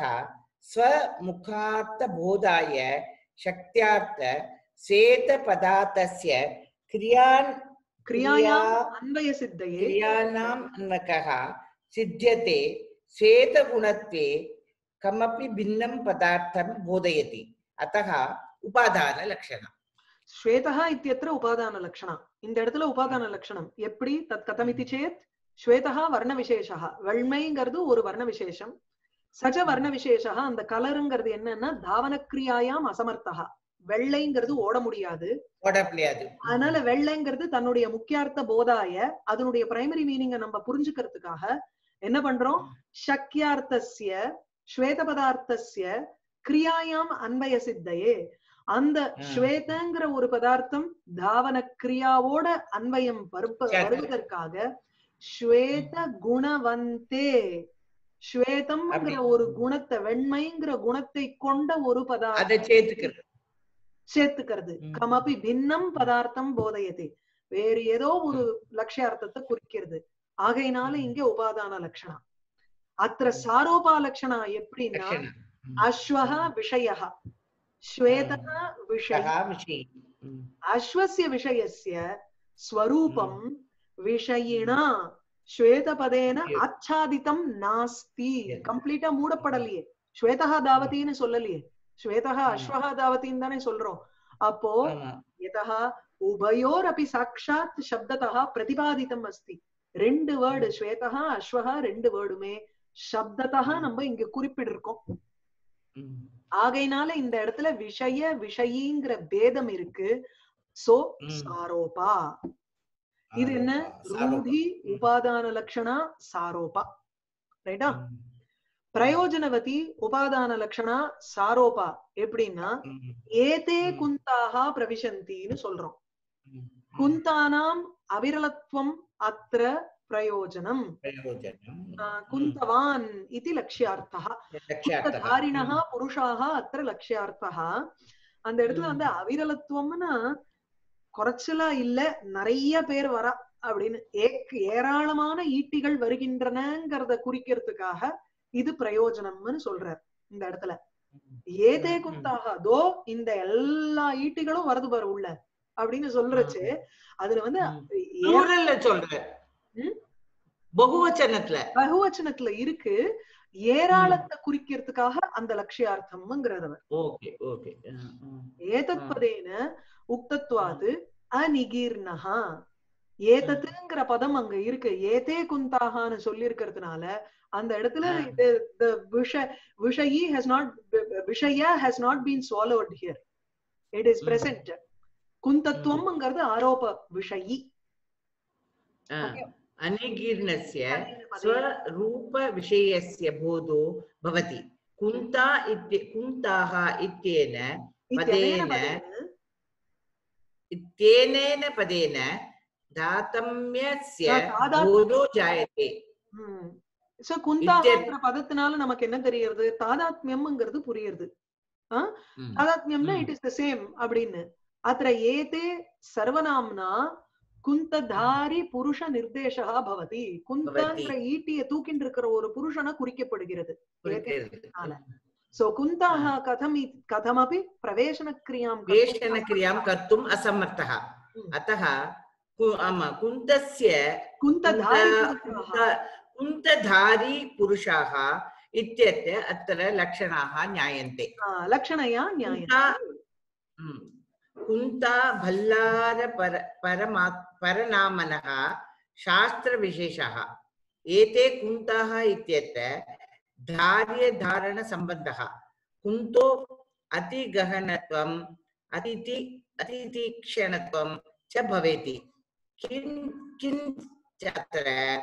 स्वमुखार्थबोधाय शक्त्यार्थ श्वेतपदार्थस्य क्रियान् கிரியாயாம் क्रिया- அன்வய சித்தையே क्रियाणाम् अन्वकः सिद्ध्यते श्वेतगुणत्वे कमपि भिन्नं पदार्थं बोधयति अतः उपादानलक्षणम् ஸ்வேதா இத்தியத்திர உபாதான லட்சணம் இந்த இடத்துல உபாதான லட்சணம் எப்படி தத் கதமிதி சேத் ஸ்வேதா வர்ண விசேஷா வெண்மைங்கிறது ஒரு வர்ண விசேஷம் சஜ வர்ண விசேஷா அந்த கலருங்கிறது என்னன்னா தாவனக்கிரியாயாம் அசமர்த்தகா வெள்ளைங்கிறது ஓட முடியாது ஓடப்படியாது அதனால வெள்ளைங்கிறது தன்னுடைய முக்கியார்த்த போதாய அதனுடைய பிரைமரி மீனிங்க நம்ம புரிஞ்சுக்கிறதுக்காக என்ன பண்றோம் சக்கியார்த்தஸ்ய ஸ்வேத பதார்த்தஸ்ய கிரியாயாம் அன்வய சித்தையே அந்த ஆ. ஸ்வேதங்கிற ஒரு பதார்த்தம் தாவன கிரியாவோட அன்வயம் வருப்ப சரி. வருவதற்காக ஸ்வேத குணவந்தே ஸ்வேதம்ங்கிற அப்படி. ஒரு குணத்தை வெண்மைங்கிற குணத்தை கொண்ட ஒரு பதார்த்தம் அதை சேர்த்துக்கிறது சேர்த்துக்கிறது ம். கமபி பின்னம் பதார்த்தம் போதையதே வேறு ஏதோ ஒரு லட்சியார்த்தத்தை குறிக்கிறது ஆகையினால ம். இங்க உபாதான லட்சணம் அத்திர சாரோபா லட்சணா எப்படின்னா லक्षणम् அஸ்வஹ விஷயः ஸ்வேதः விஷய सः विषये ம். அஸ்வசிய விஷயस्य ஸ்வரூபம் விஷயினா ஸ்வேதபதேன Yes. ஆச்சாதிதம் நாஸ்தி Yes. கம்ப்ளீட்டா மூடப்படலையே ஸ்வேதா தாவதின்னு சொல்லலையே ஸ்வேதா ம். அஸ்வஹா தாவதின்னு தானே சொல்றோம் அப்போ ஆமா. यतः उभयोरपि साक्षात् शब्दतः प्रतिपादितम् अस्ति ரெண்டு வேர்டு ஸ்வேதா அஸ்வஹா ரெண்டு வேர்டுமே சப்தத்தா ம். நம்ம இங்க குறிப்பிட்டிருக்கோம் ம். ஆகையினால இந்த இடத்துல விஷய விஷயிங்கிற பேதம் இருக்கு சோ ம். சாரோபா இது என்ன சாரோபா. ரூடி ம். உபாதான லட்சணா சாரோபா ரைட்டா ம். பிரயோஜனவதி உபாதான லட்சணா சாரோபா எப்படின்னா ம், ஏதே ம். குந்தாகா பிரவிசந்தின்னு சொல்றோம் ம், ம். குந்தானாம் அவிரலத்வம் அத்திர பிரயோஜனம் प्रयोजनं ஆஹ் குந்தவான் இது லட்சியார்த்தா लक्ष्यार्थः குந்ததாரிணः புருஷாக அத்திர லட்சியார்த்தா அந்த இடத்துல வந்து அவிரலத்துவம்னா குறைச்சலா இல்ல நிறைய பேர் வரா அப்படின்னு ஏக் ஏராளமான ஈட்டிகள் வருகின்றனங்கிறத குறிக்கிறதுக்காக இது பிரயோஜனம்னு சொல்றார் இந்த இடத்துல ஏதே ம், ம். குந்தாக தோ இந்த எல்லா ஈட்டிகளும் வருது பாரு உள்ள அப்படின்னு சொல்றச்சு அதுல வந்து ம். ஏ- plural ல சொல்ற ம்? பகுவச்சனத்துல பகுவச்சனத்துல இருக்கு ஏராளத்தை குறிக்கிறதுக்காக அந்த லட்சியார்த்தம்ங்கிறார் அவர் ஓகே ஓகே ஏதத்பதேன உக்தத்வாது அநிகீர்ணஹா ஏதத்துங்கிற பதம் அங்க இருக்கு ஏதே குந்தாகான்னு சொல்லி இருக்கிறதுனால அந்த இடத்துல ஆ. the the விஷ விஷயி has not விஷயா has not been swallowed here it is ம். present குந்தத்துவம்ங்கிறது ஆரோப விஷயி अनिकीर्णस्य स्वरूपविषयस्य बोधो भवति कुन्ता इत्य कुन्ताः इत्येन இत्यनेन पदेन पदेन इत्येनेन पदेन दातम्यस्य तादात्म्य- बोधो जायते ம். சோ குந்தாங்கிற பதத்தினால நமக்கு என்ன தெரியறது தாதாத்மியம்ங்கிறது புரியுது ம். தாதாத்மியம்னா ம். இட் இஸ் த சேம் அப்படின்னு அത്ര ஏதே சர்வநாம்னா குந்ததாரி புருஷ நிர்தேசா பவதி குந்தங்கிற ஈட்டிய தூக்கிட்டு இருக்கிற ஒரு புருஷனை குறிக்கப்படுகிறது पुरिते- சோ குந்தாக கதம் இ- கதமபி பிரவேசன கிரியாம் वेषणक्रियां कर्तुम् असमर्थः ம். अतः कु- आम, कुन्तस्य குந்ததாரி कुन्त- புருஷாः. कुन्त- कुन्तधारी पुरुषाः इत्यत्र अत्र लक्षणाः ज्ञायन्ते ஆ, லக்ஷணையா நியாயம் कुन्ता हम्म, कुन्ता भल्लार पर परमा परनामनः शास्त्रविशेषः एते कुन्ताः इत्यत्र धार्यधारणसम्बन्धः कुन्तो अतिगहनत्वम् अतिथि अतितीक्ष्णत्वं च भवेति किं किञ्चत्र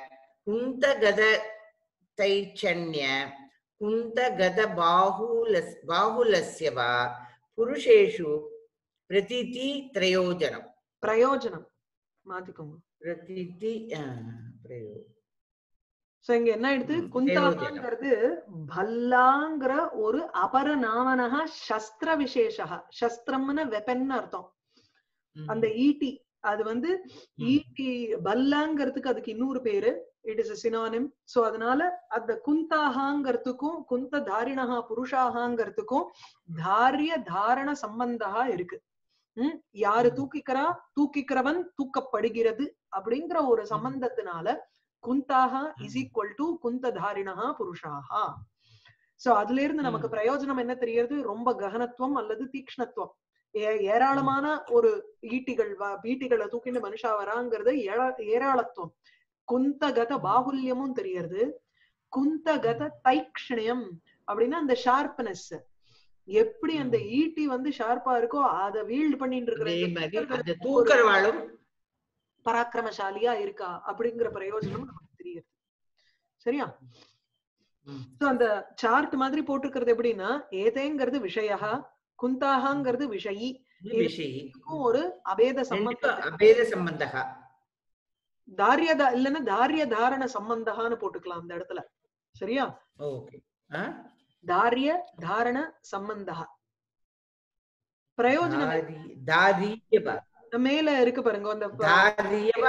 कुन्तगदतैच्छन्य कुन्तगदबाहुलस् बाहुलस्य वा पुरुषेषु प्रतीति त्रयोजनम् பிரயோஜனம் மாத்திக்கோங்க प्रतीति आ, प्रयो சோ இங்க என்ன ஆயிடுது ம், குந்தாங்கிறது பல்லாங்கிற ஒரு அபரநாமனக சஸ்திர விசேஷா சஸ்திரம்னு வெப்பன் அர்த்தம் ம், அந்த ஈட்டி அது வந்து ம், ஈட்டி பல்லாங்கிறதுக்கு அதுக்கு இன்னொரு பேரு இட் இஸ் சினானிம் சோ அதனால அந்த குந்தாகாங்கிறதுக்கும் குந்த தாரிணகா புருஷாகாங்கிறதுக்கும் தாரிய தாரண சம்பந்தா இருக்கு ம் யாரு ம். தூக்கிக்கிறா தூக்கிக்கிறவன் தூக்கப்படுகிறது அப்படிங்கிற ஒரு சம்பந்தத்தினால குந்தாக இஸ் ம். ஈக்குவல் டு குந்த தாரிணகா புருஷாகா சோ அதுல இருந்து நமக்கு ம். பிரயோஜனம் என்ன தெரியறது ரொம்ப ககனத்துவம் அல்லது தீக்ஷ்ணத்துவம் ஏ- ஏராளமான ஒரு ஈட்டிகள் வா- ஈட்டிகளை தூக்கிட்டு மனுஷா வராங்கிறது ஏழா- ஏராளத்துவம் குந்தகத பாகுல்யமும் தெரியறது குந்தகத தைக்ஷணியம் அப்படின்னா அந்த ஷார்ப்னஸ் எப்படி அந்த ம். ஈட்டி வந்து ஷார்ப்பா இருக்கோ அத வீல்டு பண்ணிட்டு இருக்கிற அதே இந்த மாதிரி குந்தகத அந்த தூக்கறவாளும் பராக்கிரமசாலியா இருக்கா அப்படிங்கிற பிரயோஜனம் நமக்கு தெரியுது சரியா ம், சோ அந்த சார்ட் மாதிரி போட்டிருக்கிறது எப்படின்னா ஏதேங்கிறது விஷயா குந்தாகாங்கிறது விஷயி विषये இதுக்கும் ஒரு அபேத ரெண்டுக்கும் சம்பந்தம் அபேத சம்பந்தः தாரிய தா- இல்லைன்னா தாரிய தாரண சம்பந்தகான்னு போட்டுக்கலாம் அந்த இடத்துல சரியா ஓகே ஆ தாரிய தாரண சம்பந்தா பிரயோஜனம் தாரி தாரியவ மேல இருக்கு பாருங்க அந்த ப- தாரியவ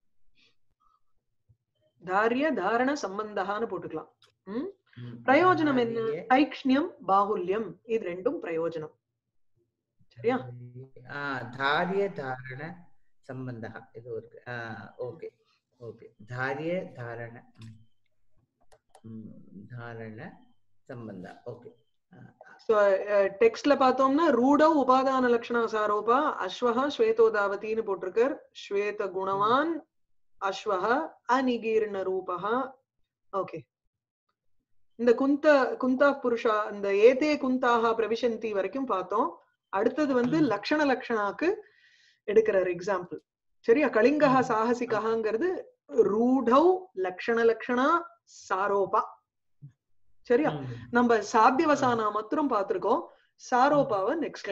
தாரிய தாரண சம்பந்தகான்னு போட்டுக்கலாம் ம் ம், பிரயோஜனம் என்ன தாரிய- தைக்ஷ்ணியம் பாகுல்யம் இது ரெண்டும் பிரயோஜனம் சரியா ஆ தாரிய தாரண சம்பந்தः இது இருக்கு ஆ ஓகே ஓகே தாரிய தாரண ம். ம், தாரண சம்பந்த ஓகே சோ டெக்ஸ்ட்ல பார்த்தோம்னா ரூடவ் உபாதான லட்சண சாரோபா அஸ்வஹ ஸ்வேதோதாவதின்னு போட்டிருக்கார் ஸ்வேத குணவான் அஸ்வஹ அநிகீர்ண ரூபஹ ஓகே இந்த குந்த குந்தா புருஷா இந்த ஏதே குந்தாக பிரவிசந்தி வரைக்கும் பார்த்தோம் அடுத்தது வந்து ம். லக்ஷண லக்ஷணாக்கு எடுக்கிறார் எக்ஸாம்பிள் சரியா கலிங்கஹ ம். சாகசிகங்கிறது ரூடவ் லக்ஷண லக்ஷணா சாரோபா சரியா ம். நம்ம சாத்தியவசானா மாத்திரம் பார்த்திருக்கோம் சாரோபாவை நெக்ஸ்ட்